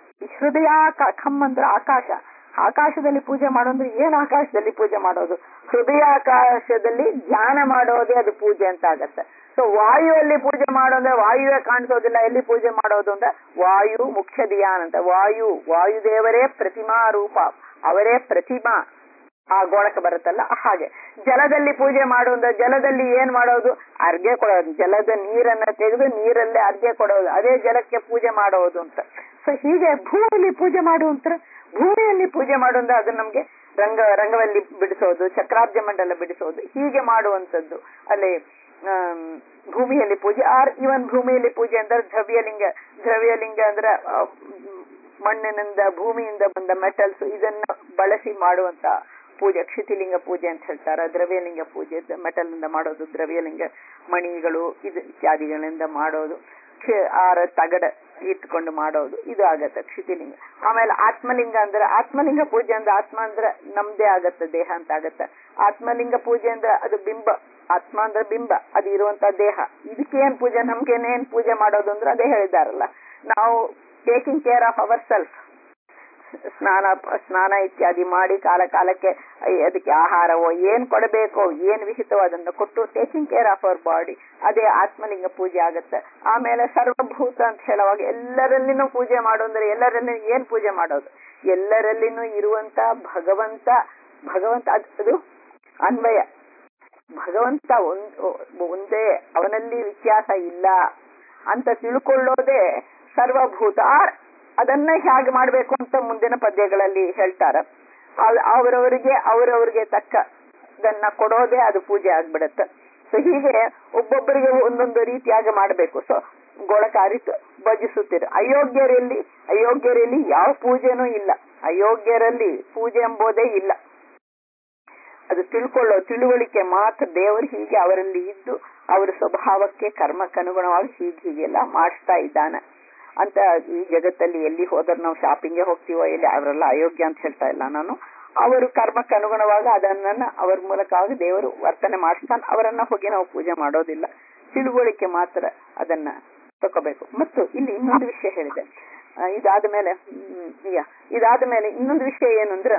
ಹೃದಯ ಖಮ್ ಅಂದ್ರ ಆಕಾಶ ಆಕಾಶದಲ್ಲಿ ಪೂಜೆ ಮಾಡೋದ್ರೆ ಏನ್ ಆಕಾಶದಲ್ಲಿ ಪೂಜೆ ಮಾಡೋದು ಹೃದಯ ಆಕಾಶದಲ್ಲಿ ಧ್ಯಾನ ಮಾಡೋದೇ ಅದು ಪೂಜೆ ಅಂತ ಆಗತ್ತೆ ಸೊ ವಾಯುವಲ್ಲಿ ಪೂಜೆ ಮಾಡೋದ್ರೆ ವಾಯುವೇ ಕಾಣಿಸೋದಿಲ್ಲ ಎಲ್ಲಿ ಪೂಜೆ ಮಾಡೋದು ಅಂದ್ರೆ ವಾಯು ಮುಖ್ಯ ಧ್ಯಾನ ಅಂತ ವಾಯು ವಾಯುದೇವರೇ ಪ್ರತಿಮಾ ರೂಪ ಅವರೇ ಪ್ರತಿಮಾ ಆ ಗೋಳಕ ಬರುತ್ತಲ್ಲ ಹಾಗೆ ಜಲದಲ್ಲಿ ಪೂಜೆ ಮಾಡೋದು ಜಲದಲ್ಲಿ ಏನ್ ಮಾಡೋದು ಅರ್ಘ್ಯ ಕೊಡೋದು ಜಲದ ನೀರನ್ನ ತೆಗೆದು ನೀರಲ್ಲೇ ಅರ್ಘ್ಯ ಕೊಡೋದು ಅದೇ ಜಲಕ್ಕೆ ಪೂಜೆ ಮಾಡೋದು ಅಂತ ಸೊ ಹೀಗೆ ಭೂಮಿಯಲ್ಲಿ ಪೂಜೆ ಮಾಡುವಂತರ ಭೂಮಿಯಲ್ಲಿ ಪೂಜೆ ಮಾಡುವಂದ್ರೆ ಅದು ನಮ್ಗೆ ರಂಗ ರಂಗವಲ್ಲಿ ಬಿಡಿಸೋದು ಚಕ್ರಾಬ್ಜ ಮಂಡಲ ಬಿಡಿಸೋದು ಹೀಗೆ ಮಾಡುವಂತದ್ದು ಅಲ್ಲಿ ಆಮ್, ಭೂಮಿಯಲ್ಲಿ ಪೂಜೆ ಆರ್ ಇವನ್ ಭೂಮಿಯಲ್ಲಿ ಪೂಜೆ ಅಂದ್ರೆ ದ್ರವ್ಯಲಿಂಗ ದ್ರವ್ಯಲಿಂಗ ಅಂದ್ರೆ ಆ, ಮಣ್ಣಿನಿಂದ ಭೂಮಿಯಿಂದ ಬಂದ ಮೆಟಲ್ಸ್ ಇದನ್ನ ಬಳಸಿ ಮಾಡುವಂತ ಪೂಜೆ ಕ್ಷಿತಿಲಿಂಗ ಪೂಜೆ ಅಂತ ಹೇಳ್ತಾರೆ ದ್ರವ್ಯಲಿಂಗ ಪೂಜೆ ಮೆಟಲ್ ನಿಂದ ಮಾಡೋದು ದ್ರವ್ಯಲಿಂಗ ಮಣಿಗಳು ಇದು ಇತ್ಯಾದಿಗಳಿಂದ ಮಾಡೋದು ಕ್ಷ- ಆರ ತಗಡ ಇಟ್ಕೊಂಡು ಮಾಡೋದು ಇದು ಆಗತ್ತೆ ಕ್ಷಿತಿಲಿಂಗ ಆಮೇಲೆ ಆತ್ಮಲಿಂಗ ಅಂದ್ರೆ ಆತ್ಮಲಿಂಗ ಪೂಜೆ ಅಂದ್ರೆ ಆತ್ಮ ಅಂದ್ರೆ ನಮ್ದೇ ಆಗತ್ತೆ ದೇಹ ಅಂತ ಆಗತ್ತೆ ಆತ್ಮಲಿಂಗ ಪೂಜೆ ಅಂದ್ರೆ ಅದು ಬಿಂಬ ಆತ್ಮ ಅಂದ್ರೆ ಬಿಂಬ ಅದು ಇರುವಂತ ದೇಹ ಇದಕ್ಕೆ ಏನ್ ಪೂಜೆ ನಮ್ಗೇನೇನ್ ಪೂಜೆ ಮಾಡೋದು ಅಂದ್ರೆ ಅದೇ ಹೇಳಿದಾರಲ್ಲ ನಾವು taking care of our self ಸ್ನಾನ ಸ್ನಾನ ಇತ್ಯಾದಿ ಮಾಡಿ ಕಾಲ ಕಾಲಕ್ಕೆ ಐ- ಅದಕ್ಕೆ ಆಹಾರವೋ ಏನ್ ಕೊಡಬೇಕೋ ಏನ್ ವಿಹಿತವೋ ಅದನ್ನ ಕೊಟ್ಟು taking care of our body ಅದೇ ಆತ್ಮಲಿಂಗ ಪೂಜೆ ಆಗತ್ತೆ ಆಮೇಲೆ ಸರ್ವಭೂತ ಅಂತ ಹೇಳುವಾಗ ಎಲ್ಲರಲ್ಲಿನೂ ಪೂಜೆ ಮಾಡು ಅಂದ್ರೆ ಎಲ್ಲರಲ್ಲಿ ಏನ್ ಪೂಜೆ ಮಾಡೋದು ಎಲ್ಲರಲ್ಲಿನೂ ಇರುವಂತ ಭಗವಂತ ಭಗವಂತ ಅದ್- ಅದು ಅನ್ವಯ ಭಗವಂತ ಒಂದ್ ಒಂದೇ ಅವನಲ್ಲಿ ವ್ಯತ್ಯಾಸ ಇಲ್ಲ ಅಂತ ತಿಳ್ಕೊಳ್ಳೋದೇ ಸರ್ವಭೂತ ಆರ್ ಅದನ್ನ ಹೇಗೆ ಮಾಡ್ಬೇಕು ಅಂತ ಮುಂದಿನ ಪದ್ಯಗಳಲ್ಲಿ ಹೇಳ್ತಾರ ಅವ್- ಅವರವರಿಗೆ ಅವರವರಿಗೆ ತಕ್ಕ ಅದನ್ನ ಕೊಡೋದೇ ಅದು ಪೂಜೆ ಆಗ್ಬಿಡತ್ತೆ ಸೊ ಹೀಗೆ ಒಬ್ಬೊಬ್ಬರಿಗೆ ಒಂದೊಂದು ರೀತಿಯಾಗಿ ಮಾಡಬೇಕು ಸೊ ಗೊಳಕಾರಿತು ಭಜಿಸುತ್ತೀರ ಅಯೋಗ್ಯರಲ್ಲಿ ಅಯೋಗ್ಯರಲ್ಲಿ ಯಾವ ಪೂಜೆನೂ ಇಲ್ಲ ಅಯೋಗ್ಯರಲ್ಲಿ ಪೂಜೆ ಎಂಬುದೇ ಇಲ್ಲ ಅದು ತಿಳ್ಕೊಳ್ಳೋ ತಿಳುವಳಿಕೆ ಮಾತ್ರ ದೇವರು ಹೀಗೆ ಅವರಲ್ಲಿ ಇದ್ದು ಅವರ ಸ್ವಭಾವಕ್ಕೆ ಕರ್ಮಕ್ಕನುಗುಣವಾಗಿ ಹೀಗೆ ಹೀಗೆಲ್ಲ ಮಾಡಿಸ್ತಾ ಇದ್ದಾನೆ ಅಂತ ಈ ಜಗತ್ತಲ್ಲಿ ಎಲ್ಲಿ ಹೋದ್ರೆ ನಾವು ಶಾಪಿಂಗ್ಗೆ ಹೋಗ್ತೀವೋ ಎಲ್ಲಿ ಅವರೆಲ್ಲ ಅಯೋಗ್ಯ ಅಂತ ಹೇಳ್ತಾ ಇಲ್ಲ ನಾನು ಅವರು ಕರ್ಮಕ್ಕೆ ಅನುಗುಣವಾಗಿ ಅದನ್ನ ಅವರ ಮೂಲಕವಾಗಿ ದೇವರು ವರ್ತನೆ ಮಾಡಿಸ್ತಾನೆ ಅವರನ್ನ ಹೋಗಿ ನಾವು ಪೂಜೆ ಮಾಡೋದಿಲ್ಲ ತಿಳುವಳಿಕೆ ಮಾತ್ರ ಅದನ್ನ ತಕೋಬೇಕು ಮತ್ತು ಇಲ್ಲಿ ಇನ್ನೊಂದು ವಿಷಯ ಹೇಳಿದೆ ಆ, ಇದಾದ ಮೇಲೆ ಹ್ಮ್, ಯಾ, ಇದಾದ ಮೇಲೆ ಇನ್ನೊಂದು ವಿಷಯ ಏನು ಅಂದ್ರೆ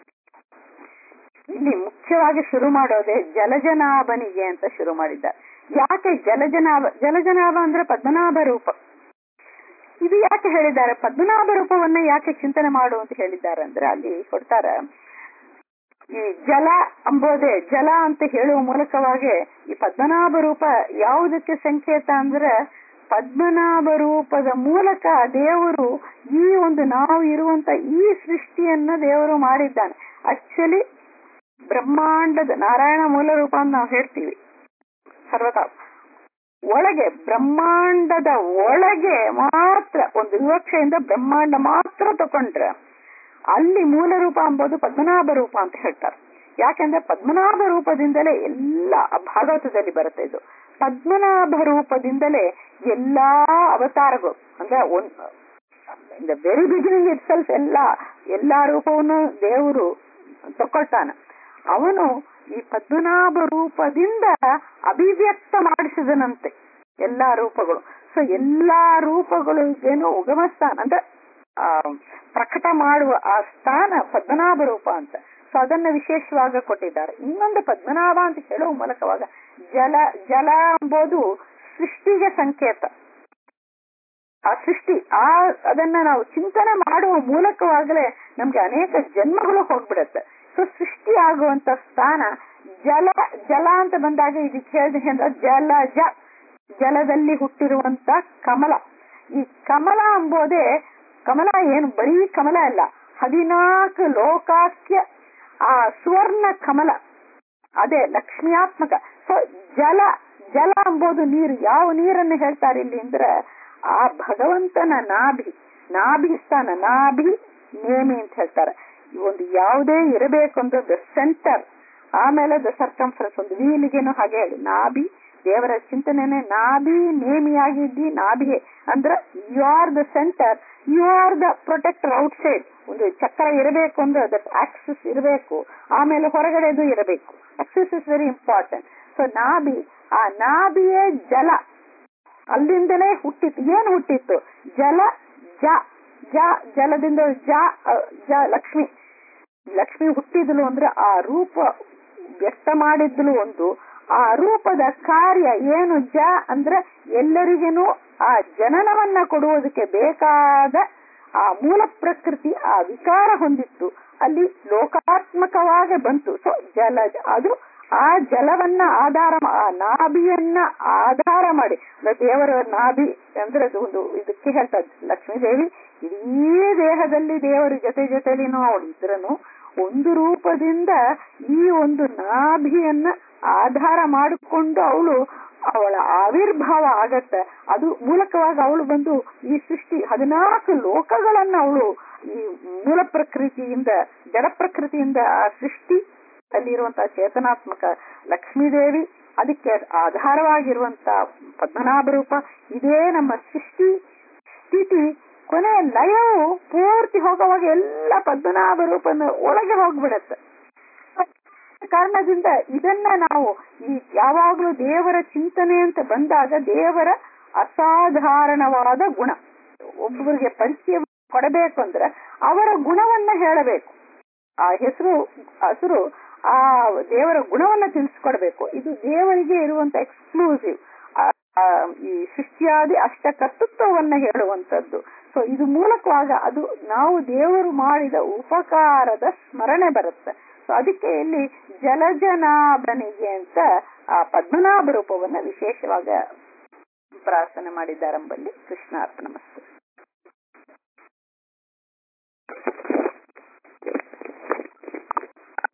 ಇಲ್ಲಿ ಮುಖ್ಯವಾಗಿ ಶುರು ಮಾಡೋದೇ ಜಲಜನಾಭನಿಗೆ ಅಂತ ಶುರು ಮಾಡಿದ್ದಾರೆ ಯಾಕೆ ಜಲಜನಾಭ ಜಲಜನಾಭ ಅಂದ್ರೆ ಪದ್ಮನಾಭ ರೂಪ ಇದು ಯಾಕೆ ಹೇಳಿದ್ದಾರೆ ಪದ್ಮನಾಭ ರೂಪವನ್ನ ಯಾಕೆ ಚಿಂತನೆ ಮಾಡು ಅಂತ ಹೇಳಿದ್ದಾರೆ ಅಂದ್ರೆ ಅಲ್ಲಿ ಕೊಡ್ತಾರ ಈ ಜಲ ಅಂಬೋದೇ ಜಲ ಅಂತ ಹೇಳುವ ಮೂಲಕವಾಗಿ ಈ ಪದ್ಮನಾಭ ರೂಪ ಯಾವುದಕ್ಕೆ ಸಂಕೇತ ಅಂದ್ರೆ ಪದ್ಮನಾಭ ರೂಪದ ಮೂಲಕ ದೇವರು ಈ ಒಂದು ನಾವು ಇರುವಂತ ಈ ಸೃಷ್ಟಿಯನ್ನ ದೇವರು ಮಾಡಿದ್ದಾನೆ ಆಕ್ಚುಲಿ ಬ್ರಹ್ಮಾಂಡದ ನಾರಾಯಣ ಮೂಲ ರೂಪ ಅಂತ ನಾವು ಹೇಳ್ತೀವಿ ಸರ್ವತಾ ಒಳಗೆ ಬ್ರಹ್ಮಾಂಡದ ಒಳಗೆ ಮಾತ್ರ ಒಂದು ವಿವಕ್ಷೆಯಿಂದ ಬ್ರಹ್ಮಾಂಡ ಮಾತ್ರ ತಕೊಂಡ್ರೆ ಅಲ್ಲಿ ಮೂಲ ರೂಪ ಎಂಬುದು ಪದ್ಮನಾಭ ರೂಪ ಅಂತ ಹೇಳ್ತಾರೆ ಯಾಕೆಂದ್ರೆ ಪದ್ಮನಾಭ ರೂಪದಿಂದಲೇ ಎಲ್ಲ ಭಾಗವತದಲ್ಲಿ ಬರುತ್ತೆ ಇದು ಪದ್ಮನಾಭ ರೂಪದಿಂದಲೇ ಎಲ್ಲಾ ಅವತಾರಗಳು ಅಂದ್ರೆ ಒಂದ್ the very beginning itself ಎಲ್ಲ ಎಲ್ಲಾ ರೂಪವನ್ನು ದೇವರು ತಕೊಳ್ತಾನ ಅವನು ಈ ಪದ್ಮನಾಭ ರೂಪದಿಂದ ಅಭಿವ್ಯಕ್ತ ಮಾಡಿಸಿದನಂತೆ ಎಲ್ಲಾ ರೂಪಗಳು ಸೊ ಎಲ್ಲಾ ರೂಪಗಳು ಏನು ಉಗಮ ಸ್ಥಾನ ಅಂದ್ರೆ ಆ ಪ್ರಕಟ ಮಾಡುವ ಆ ಸ್ಥಾನ ಪದ್ಮನಾಭ ರೂಪ ಅಂತ ಸೊ ಅದನ್ನ ವಿಶೇಷವಾಗಿ ಕೊಟ್ಟಿದ್ದಾರೆ ಇನ್ನೊಂದು ಪದ್ಮನಾಭ ಅಂತ ಹೇಳುವ ಮೂಲಕವಾಗ ಜಲ ಜಲ ಎಂಬುದು ಸೃಷ್ಟಿಗೆ ಸಂಕೇತ ಆ ಸೃಷ್ಟಿ ಆ ಅದನ್ನ ನಾವು ಚಿಂತನೆ ಮಾಡುವ ಮೂಲಕವಾಗಲೇ ನಮ್ಗೆ ಅನೇಕ ಜನ್ಮಗಳು ಹೋಗ್ಬಿಡತ್ತೆ ಸೊ ಸೃಷ್ಟಿ ಆಗುವಂತ ಸ್ಥಾನ ಜಲ ಜಲ ಅಂತ ಬಂದಾಗ ಇದಕ್ಕೆ ಹೇಳಿದ ಅಂದ್ರೆ ಜಲ ಜ ಜಲದಲ್ಲಿ ಹುಟ್ಟಿರುವಂತ ಕಮಲ ಈ ಕಮಲ ಎಂಬುದೇ ಕಮಲ ಏನು ಬರೀ ಕಮಲ ಅಲ್ಲ ಹದಿನಾಲ್ಕು ಲೋಕಾಕ್ಯ ಆ ಸುವರ್ಣ ಕಮಲ ಅದೇ ಲಕ್ಷ್ಮಿಯಾತ್ಮಕ ಸೊ ಜಲ ಜಲ ಎಂಬುದು ನೀರು ಯಾವ ನೀರನ್ನು ಹೇಳ್ತಾರೆ ಇಲ್ಲಿ ಅಂದ್ರೆ ಆ ಭಗವಂತನ ನಾಭಿ ನಾಭಿ ಸ್ಥಾನ ನಾಭಿ ನೇಮಿ ಅಂತ ಹೇಳ್ತಾರೆ ಈ ಒಂದು ಯಾವುದೇ ಇರಬೇಕು ಅಂದ್ರೆ ದ ಸೆಂಟರ್ ಆಮೇಲೆ ದ ಸರ್ಕಂಫರೆನ್ಸ್ ಒಂದು ವೀಲಿಗೆನು ಹಾಗೆ ಹೇಳಿ ನಾಭಿ ದೇವರ ಚಿಂತನೆನೆ ನಾಭಿ ನೇಮಿಯಾಗಿದ್ದಿ ನಾಭಿ ಅಂದ್ರೆ you are the centre you are the protector outside ಒಂದು ಚಕ್ರ ಇರಬೇಕು ಅಂದ್ರೆ ದಟ್ ಆಕ್ಸಿಸ್ ಇರಬೇಕು ಆಮೇಲೆ ಹೊರಗಡೆದು ಇರಬೇಕು axis is very important so ನಾಭಿ ಆ ನಾಭಿಯೇ ಜಲ ಅಲ್ಲಿಂದಲೇ ಹುಟ್ಟಿತ್ತು ಏನು ಹುಟ್ಟಿತ್ತು ಜಲ ಜ ಜ ಜಲದಿಂದ ಜ ಅ, ಜ ಲಕ್ಷ್ಮಿ ಲಕ್ಷ್ಮಿ ಹುಟ್ಟಿದಳು ಅಂದ್ರೆ ಆ ರೂಪ ವ್ಯಕ್ತ ಮಾಡಿದ್ಲು ಒಂದು ಆ ರೂಪದ ಕಾರ್ಯ ಏನು ಜ ಅಂದ್ರೆ ಎಲ್ಲರಿಗೇನು ಆ ಜನನವನ್ನ ಕೊಡುವುದಕ್ಕೆ ಬೇಕಾದ ಆ ಮೂಲ ಪ್ರಕೃತಿ ಆ ವಿಕಾರ ಹೊಂದಿತ್ತು ಅಲ್ಲಿ ಲೋಕಾತ್ಮಕವಾಗಿ ಬಂತು ಸೊ ಜಲ ಅದು ಆ ಜಲವನ್ನ ಆಧಾರ ಮಾ- ಆ ನಾಭಿಯನ್ನ ಆಧಾರ ಮಾಡಿ ಅಂದ್ರೆ ದೇವರ ನಾಭಿ ಅಂದ್ರೆ ಅದು ಒಂದು ಇದಕ್ಕೆ ಹೇಳ್ತಾರೆ ಲಕ್ಷ್ಮೀದೇವಿ ಇಡೀ ದೇಹದಲ್ಲಿ ದೇವರ ಜೊತೆ ಜೊತೆಲಿನೂ ಅವಳು ಇದ್ರನು ಒಂದು ರೂಪದಿಂದ ಈ ಒಂದು ನಾಭಿಯನ್ನ ಆಧಾರ ಮಾಡಿಕೊಂಡು ಅವಳು ಅವಳ ಆವಿರ್ಭಾವ ಆಗತ್ತೆ ಅದು ಮೂಲಕವಾಗಿ ಅವಳು ಬಂದು ಈ ಸೃಷ್ಟಿ ಹದಿನಾಲ್ಕು ಲೋಕಗಳನ್ನ ಅವಳು ಈ ಮೂಲ ಪ್ರಕೃತಿಯಿಂದ ಜಡ ಪ್ರಕೃತಿಯಿಂದ ಆ ಸೃಷ್ಟಿ ಅಲ್ಲಿರುವಂತಹ ಚೇತನಾತ್ಮಕ ಲಕ್ಷ್ಮೀದೇವಿ ಅದಕ್ಕೆ ಆಧಾರವಾಗಿರುವಂತ ಪದ್ಮನಾಭ ರೂಪ ಇದೇ ನಮ್ಮ ಸೃಷ್ಟಿ ಸ್ಥಿತಿ ಕೊನೆ ಲಯವು ಪೂರ್ತಿ ಹೋಗುವಾಗ ಎಲ್ಲ ಪದ್ಮನಾಭ ರೂಪನ ಒಳಗೆ ಹೋಗ್ಬಿಡತ್ತೆ ಕಾರಣದಿಂದ ಇದನ್ನ ನಾವು ಈ ಯಾವಾಗ್ಲೂ ದೇವರ ಚಿಂತನೆ ಅಂತ ಬಂದಾಗ ದೇವರ ಅಸಾಧಾರಣವಾದ ಗುಣ ಒಬ್ಬರಿಗೆ ಪರಿಚಯ ಕೊಡಬೇಕು ಅಂದ್ರೆ ಅವರ ಗುಣವನ್ನ ಹೇಳಬೇಕು ಆ ಹೆಸರು ಹೆಸರು ಆ ದೇವರ ಗುಣವನ್ನ ತಿಳಿಸ್ಕೊಡ್ಬೇಕು ಇದು ದೇವರಿಗೆ ಇರುವಂತ ಎಕ್ಸ್ಕ್ಲೂಸಿವ್ ಈ ಸೃಷ್ಟಿಯಾದಿ ಅಷ್ಟ ಕರ್ತೃತ್ವವನ್ನ ಹೇಳುವಂತದ್ದು ಸೊ ಇದು ಮೂಲಕವಾಗ ಅದು ನಾವು ದೇವರು ಮಾಡಿದ ಉಪಕಾರದ ಸ್ಮರಣೆ ಬರುತ್ತೆ ಸೊ ಅದಕ್ಕೆ ಇಲ್ಲಿ ಜಲಜನಾಭನಿಗೆ ಅಂತ ಆ ಪದ್ಮನಾಭ ರೂಪವನ್ನ ವಿಶೇಷವಾಗ ಪ್ರಾರ್ಥನೆ ಮಾಡಿದ್ದಾರಂಬಲ್ಲಿ ಕೃಷ್ಣಾರ್ಪಣ ಮಸ್ತು